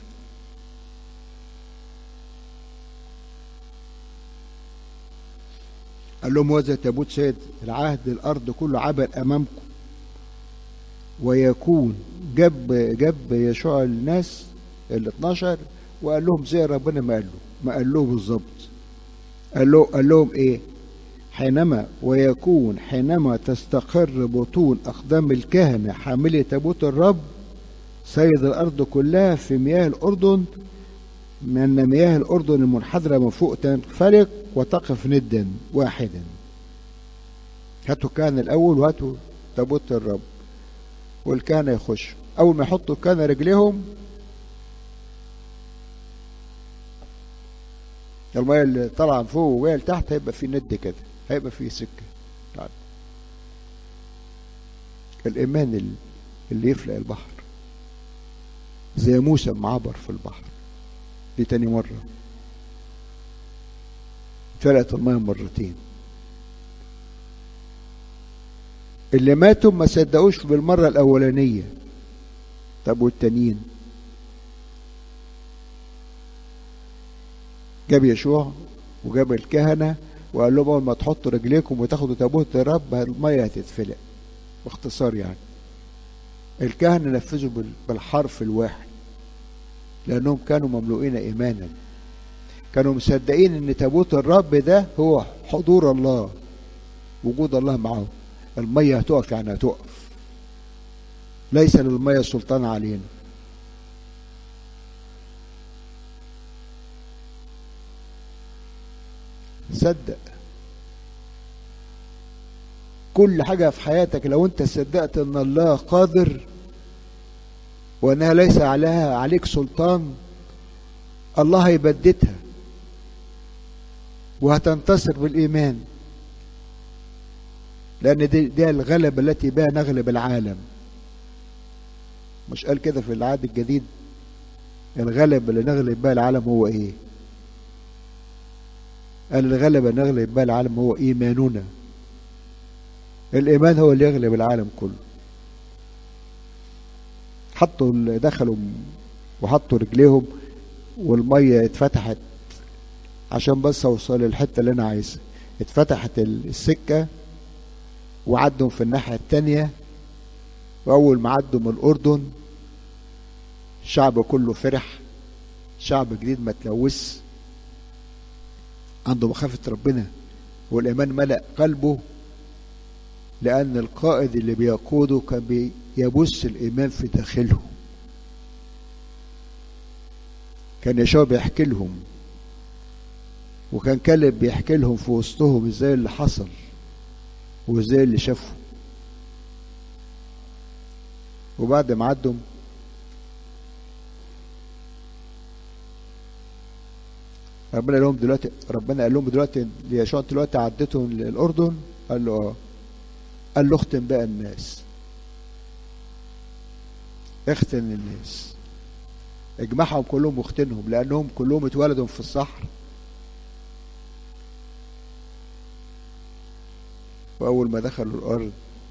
قال لهم وذا تابوت سيد العهد الارض كله عبر امامكم ويكون جاب جاب يشوع الناس ال 12 وقال لهم زي ربنا ما قال له ما قال له بالظبط قال له قال لهم ايه حينما ويكون حينما تستقر بطون اقدام الكهنه حاملي تابوت الرب سيد الارض كلها في مياه الاردن من مياه الاردن المنحدره من فوق تنفلق وتقف ندا واحدا هاتوا الكهنه الاول وهاتوا تابوت الرب والكهنه يخشوا اول ما يحطوا الكهنه رجليهم الميه اللي طالعه من فوق وجايه لتحت هيبقى في ند كده هيبقى في سكه تعال. الايمان اللي يفلق البحر زي موسى معبر في البحر دي تاني مره اتفلقت الميه مرتين اللي ماتوا ما صدقوش بالمره الاولانيه طب والتانيين جاب يشوع وجاب الكهنة وقال لهم أول ما تحطوا رجليكم وتاخدوا تابوت الرب المية هتتفلق باختصار يعني الكهنة نفذوا بالحرف الواحد لأنهم كانوا مملوئين إيمانا كانوا مصدقين إن تابوت الرب ده هو حضور الله وجود الله معه المية هتقف يعني هتقف ليس للمية سلطان علينا صدق كل حاجة في حياتك لو انت صدقت ان الله قادر وانها ليس عليها عليك سلطان الله هيبددها وهتنتصر بالايمان لان دي, دي الغلبة التي بها نغلب العالم مش قال كده في العهد الجديد الغلبة اللي نغلب بها العالم هو ايه قال الغلبة نغلب بها العالم هو إيماننا الإيمان هو اللي يغلب العالم كله حطوا اللي دخلوا وحطوا رجليهم والمية اتفتحت عشان بس اوصل للحتة اللي انا عايزها اتفتحت السكة وعدوا في الناحية التانية واول ما عدوا من الاردن الشعب كله فرح شعب جديد ما تلوث عنده مخافة ربنا والإيمان ملأ قلبه لأن القائد اللي بيقوده كان بيبث الإيمان في داخله كان يشوع بيحكي لهم وكان كلب بيحكي لهم في وسطهم ازاي اللي حصل وازاي اللي شافه وبعد ما عدوا ربنا قال لهم دلوقتي ربنا قال لهم دلوقتي ليشوع دلوقتي عديتهم للاردن قال له اه قال له اختم بقى الناس اختن الناس اجمعهم كلهم واختنهم لانهم كلهم اتولدوا في الصحر واول ما دخلوا الارض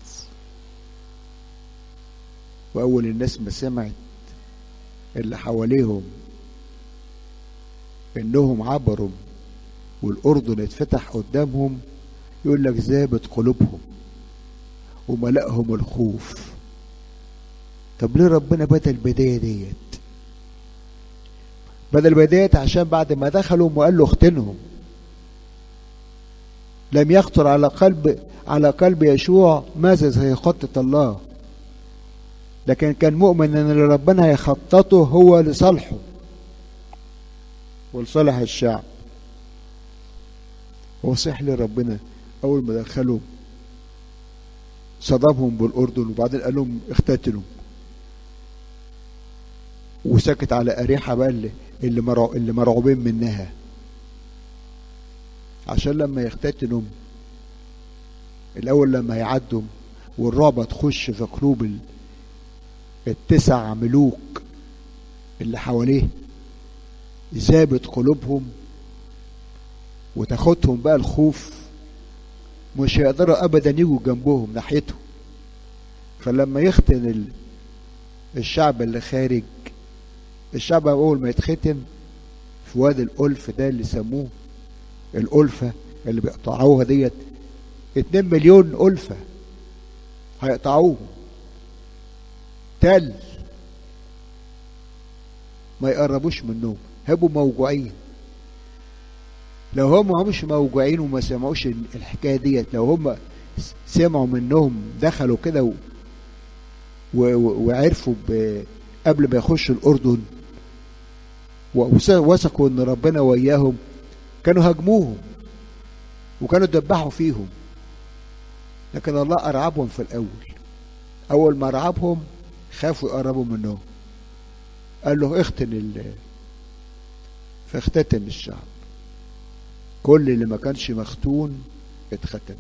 واول الناس ما سمعت اللي حواليهم انهم عبروا والاردن اتفتح قدامهم يقول لك ذابت قلوبهم وملأهم الخوف طب ليه ربنا بدأ البداية ديت بدأ البداية عشان بعد ما دخلوا وقال له اختنهم لم يخطر على قلب على قلب يشوع ماذا سيخطط الله لكن كان مؤمن ان اللي ربنا هيخططه هو لصالحه ولصالح الشعب وصح لي ربنا اول ما دخلوا صدمهم بالاردن وبعدين قال لهم اختتلوا وسكت على اريحه بقى اللي اللي, مرعو اللي مرعوبين منها عشان لما يختتنوا الاول لما يعدوا والرعب تخش في قلوب التسع ملوك اللي حواليه ذابت قلوبهم وتاخدهم بقى الخوف مش هيقدروا ابدا يجوا جنبهم ناحيته فلما يختن الشعب اللي خارج الشعب اول ما يتختن في وادي الألف ده اللي سموه الألفة اللي بيقطعوها ديت اتنين مليون ألفة هيقطعوهم تل ما يقربوش منهم هيبقوا موجوعين لو هم مش موجوعين وما سمعوش الحكايه ديت لو هم سمعوا منهم دخلوا كده و... و... وعرفوا ب... قبل ما يخشوا الاردن ووثقوا ان ربنا وياهم كانوا هاجموهم وكانوا دبحوا فيهم لكن الله ارعبهم في الاول اول ما ارعبهم خافوا يقربوا منهم قال له اختن ال فاختتن الشعب كل اللي ما كانش مختون اتختن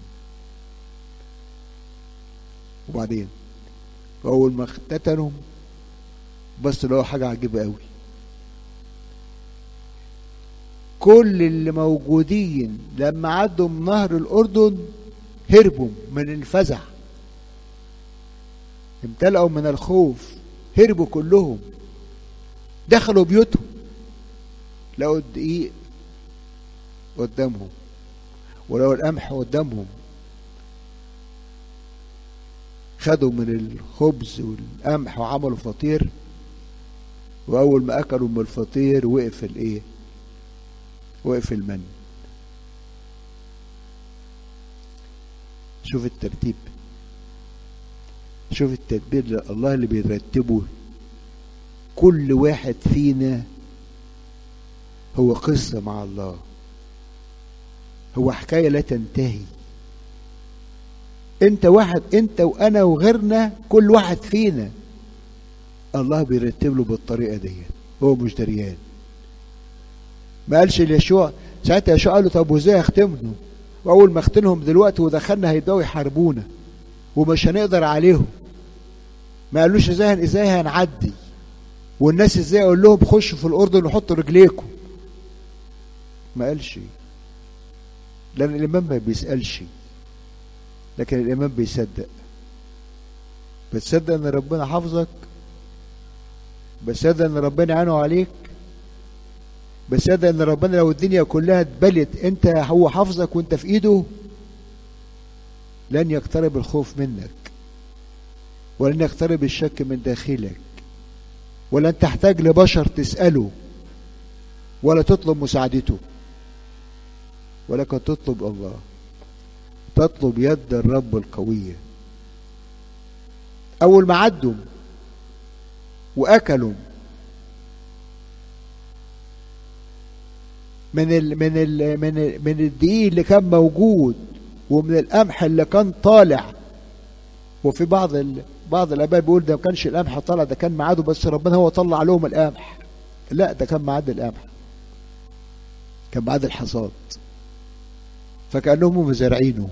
وبعدين اول ما اختتنوا بس لقوا حاجه عجيبه قوي كل اللي موجودين لما عدوا من نهر الاردن هربوا من الفزع امتلأوا من الخوف هربوا كلهم دخلوا بيوتهم لقوا الدقيق قدامهم ولقوا القمح قدامهم خدوا من الخبز والقمح وعملوا فطير واول ما اكلوا من الفطير وقف الايه وقف المن شوف الترتيب شوف التدبير الله اللي بيرتبه كل واحد فينا هو قصة مع الله هو حكاية لا تنتهي انت واحد انت وانا وغيرنا كل واحد فينا الله بيرتب له بالطريقة دي هو مش دريان ما قالش ليشوع ساعتها يشوع قال له طب وازاي اختمهم واول ما اختنهم دلوقتي ودخلنا هيبداوا يحاربونا ومش هنقدر عليهم ما قالوش ازاي ازاي هنعدي والناس ازاي اقول لهم خشوا في الاردن وحطوا رجليكم ما قالش لان الامام ما بيسالش لكن الامام بيصدق بتصدق ان ربنا حافظك بتصدق ان ربنا عينه عليك بتصدق ان ربنا لو الدنيا كلها اتبلت انت هو حافظك وانت في ايده لن يقترب الخوف منك ولن يقترب الشك من داخلك ولن تحتاج لبشر تسأله ولا تطلب مساعدته ولكن تطلب الله تطلب يد الرب القوية أول ما عدوا وأكلوا من ال من ال من ال من الدقيق اللي كان موجود ومن القمح اللي كان طالع وفي بعض ال بعض الاباء بيقول ده ما كانش القمح طالع ده كان ميعاده بس ربنا هو طلع لهم القمح لا ده كان ميعاد القمح كان ميعاد الحصاد فكانهم مزارعينه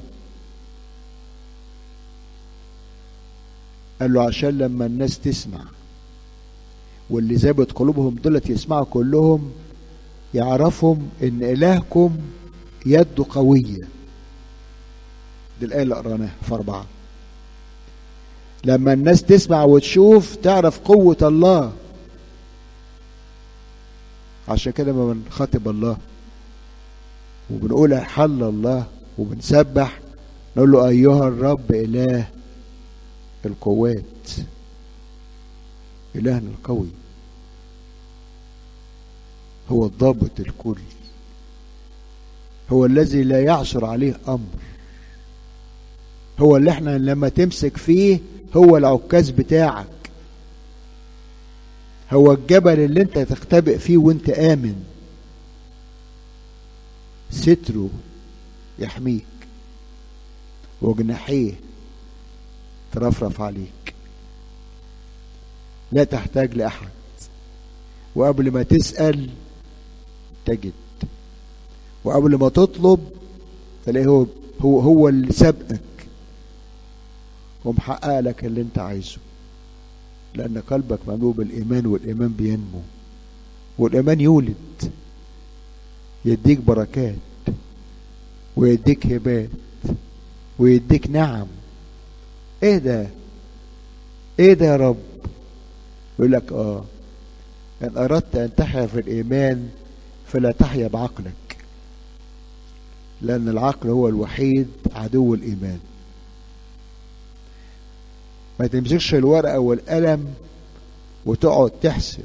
قال له عشان لما الناس تسمع واللي زابت قلوبهم دولت يسمعوا كلهم يعرفهم ان الهكم يده قويه دي الايه اللي قراناها في اربعه لما الناس تسمع وتشوف تعرف قوه الله عشان كده ما بنخاطب الله وبنقول حل الله وبنسبح نقول له ايها الرب اله القوات الهنا القوي هو الضابط الكل هو الذي لا يعثر عليه امر هو اللي احنا لما تمسك فيه هو العكاز بتاعك هو الجبل اللي انت تختبئ فيه وانت امن ستره يحميك وجناحيه ترفرف عليك لا تحتاج لاحد وقبل ما تسال تجد وقبل ما تطلب تلاقيه هو هو هو اللي سبقك ومحقق لك اللي انت عايزه لان قلبك مملوء بالايمان والايمان بينمو والايمان يولد يديك بركات ويديك هبات ويديك نعم ايه ده ايه ده يا رب يقول لك اه ان اردت ان تحيا في الايمان فلا تحيا بعقلك لان العقل هو الوحيد عدو الايمان ما تمسكش الورقة والقلم وتقعد تحسب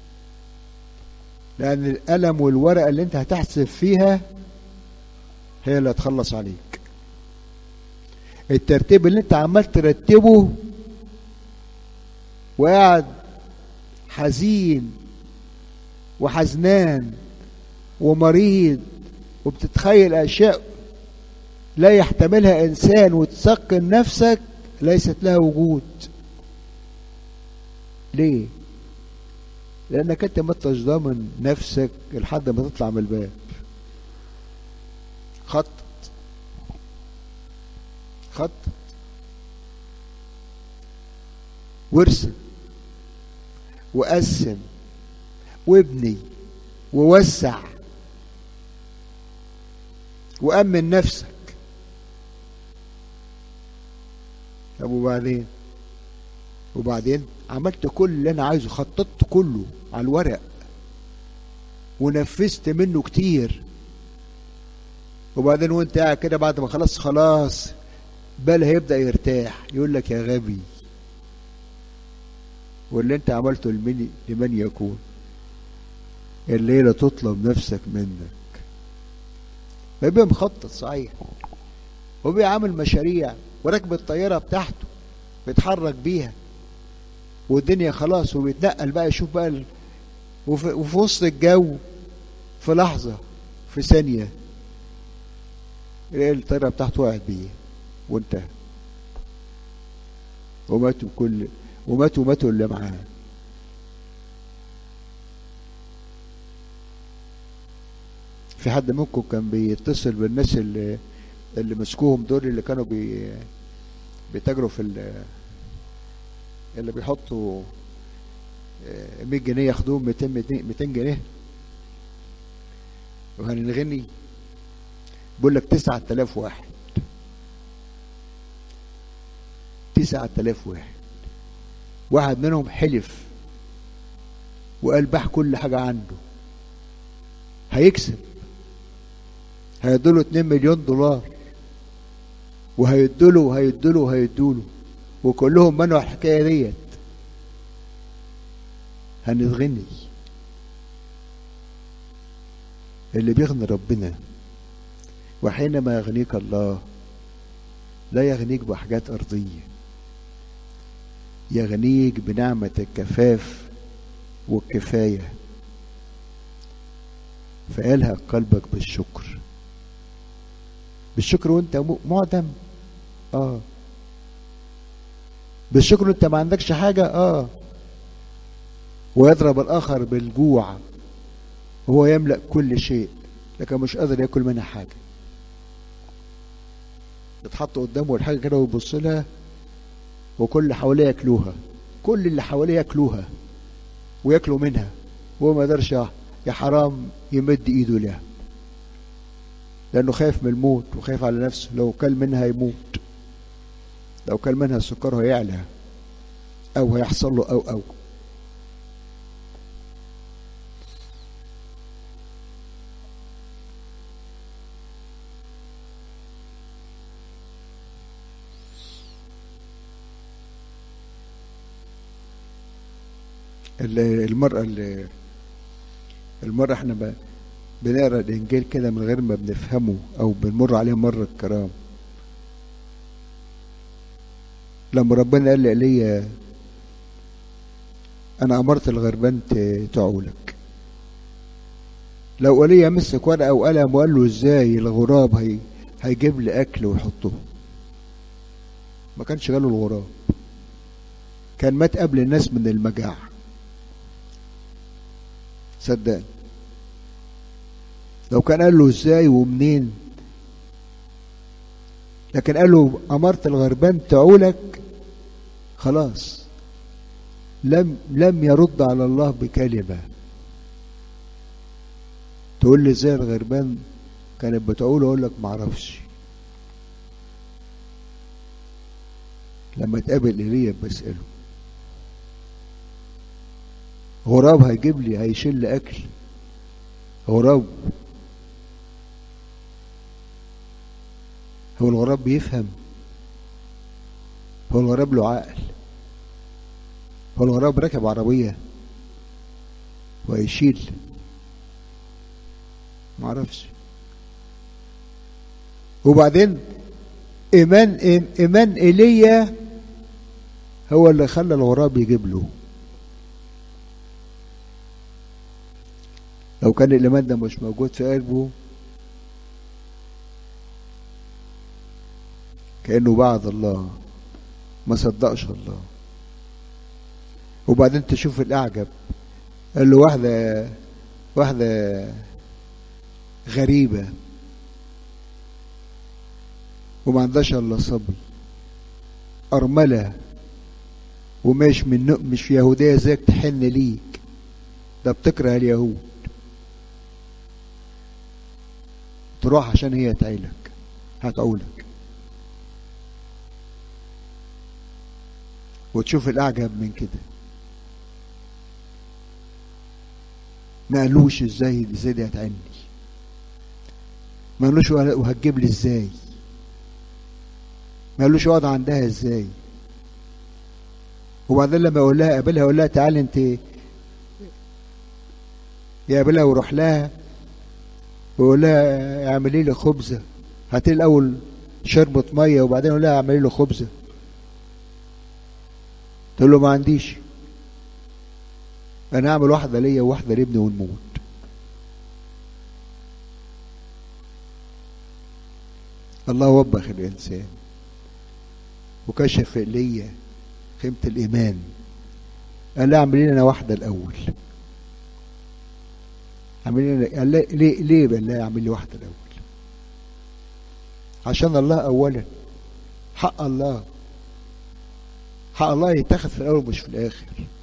لأن القلم والورقة اللي أنت هتحسب فيها هي اللي هتخلص عليك الترتيب اللي أنت عمال ترتبه وقاعد حزين وحزنان ومريض وبتتخيل أشياء لا يحتملها إنسان وتسقن نفسك ليست لها وجود ليه؟ لأنك أنت ما انتش ضامن نفسك لحد ما تطلع من الباب خطط خطط وارسم وقسم وابني ووسع وأمن نفسك طب وبعدين وبعدين عملت كل اللي انا عايزه خططت كله على الورق ونفذت منه كتير وبعدين وانت قاعد كده بعد ما خلاص خلاص بال هيبدا يرتاح يقول لك يا غبي واللي انت عملته لمن لمن يكون الليله تطلب نفسك منك بيبقى مخطط صحيح وبيعمل مشاريع وراكب الطياره بتاعته بيتحرك بيها والدنيا خلاص وبيتنقل بقى يشوف بقى ال... وفي... وفي وسط الجو في لحظة في ثانية الطيارة بتاعته وقعت بيه وانتهى وماتوا كل وماتوا ماتوا اللي معاه في حد منكم كان بيتصل بالناس اللي اللي مسكوهم دول اللي كانوا بي بيتاجروا في اللي بيحطوا 100 جنيه ياخدوهم 200 200 جنيه وهنغني بيقول لك 9000 واحد 9000 واحد واحد منهم حلف وقال باع كل حاجة عنده هيكسب هيدوله 2 مليون دولار وهيدوله وهيدوله وهيدوله وكلهم منعوا الحكايه ديت هنتغني اللي بيغني ربنا وحينما يغنيك الله لا يغنيك بحاجات أرضية يغنيك بنعمة الكفاف والكفاية فألهى قلبك بالشكر بالشكر وانت معدم اه بالشكر انت ما عندكش حاجة اه ويضرب الاخر بالجوع وهو يملأ كل شيء لكن مش قادر ياكل منها حاجة تتحط قدامه الحاجة كده ويبص لها وكل اللي حواليه ياكلوها كل اللي حواليه ياكلوها وياكلوا منها وهو ما قدرش يا حرام يمد ايده لها لانه خايف من الموت وخايف على نفسه لو كل منها يموت لو كل منها السكر هيعلى او هيحصل له او او المرأة اللي المرة احنا بقى بنقرا الانجيل كده من غير ما بنفهمه او بنمر عليه مره الكرام لما ربنا قال لإيليا انا امرت الغربان تعولك لو ايليا مسك ورقه وقلم وقال له ازاي الغراب هي هيجيب لي اكل ويحطه ما كانش جاله الغراب كان مات قبل الناس من المجاعه صدقني لو كان قال له ازاي ومنين لكن قال له امرت الغربان تعولك خلاص لم لم يرد على الله بكلمه تقول لي ازاي الغربان كانت بتقول اقول لك معرفش لما تقابل ايليا بساله غراب هيجيب لي هيشيل لي اكل غراب هو الغراب بيفهم هو الغراب له عقل هو الغراب راكب عربية وهيشيل معرفش وبعدين إيمان إيمان إيليا هو اللي خلى الغراب يجيب له لو كان الإيمان ده مش موجود في قلبه كأنه بعد الله ما صدقش الله وبعدين تشوف الأعجب قال له واحدة واحدة غريبة وما عندهاش إلا صبر أرملة ومش من مش يهودية زيك تحن ليك ده بتكره اليهود تروح عشان هي تعيلك هتعولك وتشوف الأعجب من كده ما قالوش ازاي ازاي دي هتعني ما قالوش وهتجيب لي ازاي ما قالوش اقعد عندها ازاي وبعدين لما اقول لها قابلها اقول لها تعالي انت يقابلها ويروح لها ويقول لها اعملي لي خبزه هاتي الاول شربة ميه وبعدين اقول لها اعملي له خبزه تقول له ما عنديش انا اعمل واحده ليا وواحده لابني ونموت الله وبخ الانسان وكشف ليا قيمه الايمان قال لها اعملي لي انا واحده الاول اعملي لي قال ليه ليه قال لها اعمل لي واحده الاول عشان الله اولا حق الله حق الله يتاخد في الاول مش في الاخر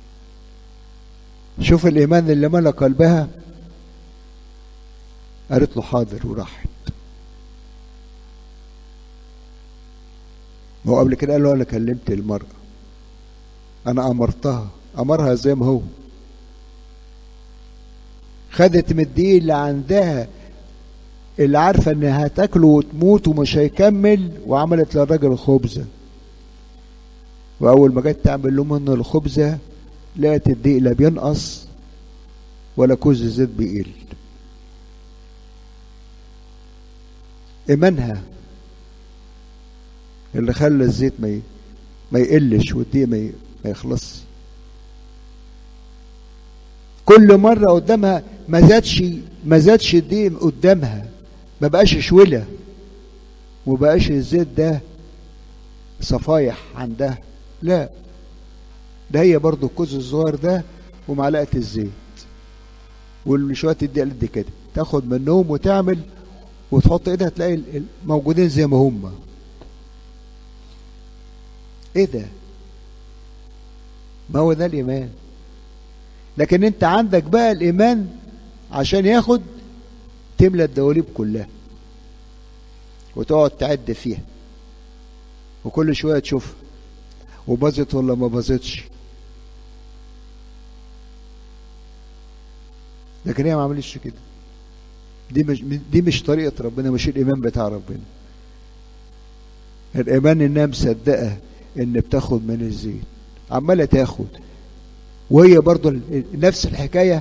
شوف الايمان اللي ملا قلبها قالت له حاضر وراحت ما هو قبل كده قال له انا كلمت المرأة انا امرتها امرها زي ما هو خدت من الدقيق اللي عندها اللي عارفة انها هتاكله وتموت ومش هيكمل وعملت للراجل خبزة واول ما جت تعمل له منه الخبزة لقت الدقيق لا بينقص ولا كوز الزيت بيقل ايمانها اللي خلى الزيت ما ما يقلش والدقيق ما ما يخلصش كل مرة قدامها ما زادش ما زادش الدقيق قدامها ما بقاش شولة وبقاش الزيت ده صفايح عندها لا ده هي برضو الكوز الصغير ده ومعلقة الزيت والشوية الدقيق قد كده تاخد منهم وتعمل وتحط ايدها تلاقي موجودين زي ما هم ايه ده ما هو ده الايمان لكن انت عندك بقى الايمان عشان ياخد تملى الدواليب كلها وتقعد تعد فيها وكل شويه تشوف وباظت ولا ما باظتش لكن هي ما عملتش كده دي مش دي مش طريقه ربنا مش الايمان بتاع ربنا الايمان انها مصدقه ان بتاخد من الزيت عماله تاخد وهي برضو نفس الحكايه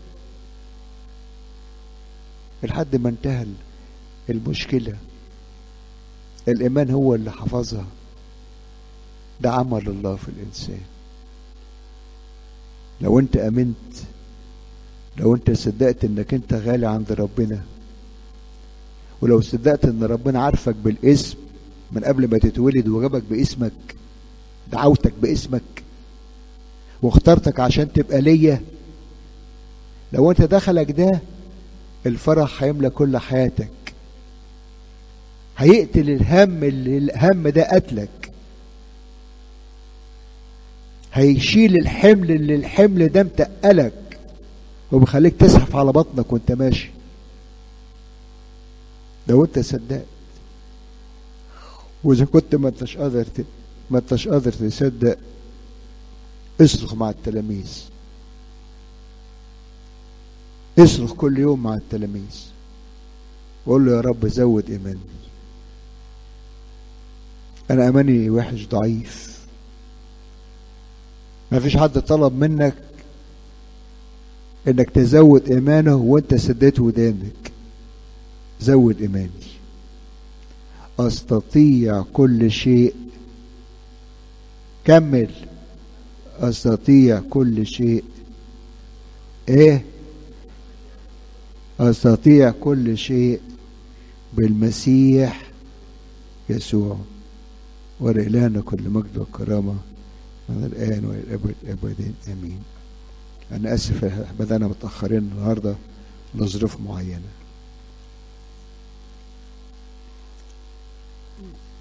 لحد ما انتهى المشكله الايمان هو اللي حفظها ده عمل الله في الانسان لو انت امنت لو انت صدقت انك انت غالي عند ربنا ولو صدقت ان ربنا عارفك بالاسم من قبل ما تتولد وجابك باسمك دعوتك باسمك واخترتك عشان تبقى ليا لو انت دخلك ده الفرح هيملى كل حياتك هيقتل الهم اللي الهم ده قتلك هيشيل الحمل اللي الحمل ده متقلك وبيخليك تزحف على بطنك وانت ماشي لو انت صدقت واذا كنت ما انتش قادر ما انتش قادر تصدق اصرخ مع التلاميذ اصرخ كل يوم مع التلاميذ وقول له يا رب زود ايماني انا ايماني وحش ضعيف ما فيش حد طلب منك انك تزود ايمانه وانت سديت ودانك زود ايماني استطيع كل شيء كمل استطيع كل شيء ايه استطيع كل شيء بالمسيح يسوع ولإلهنا كل مجد وكرامة من الآن وإلى الأبد أبدين آمين أنا آسف بدأنا متأخرين النهاردة لظروف معينة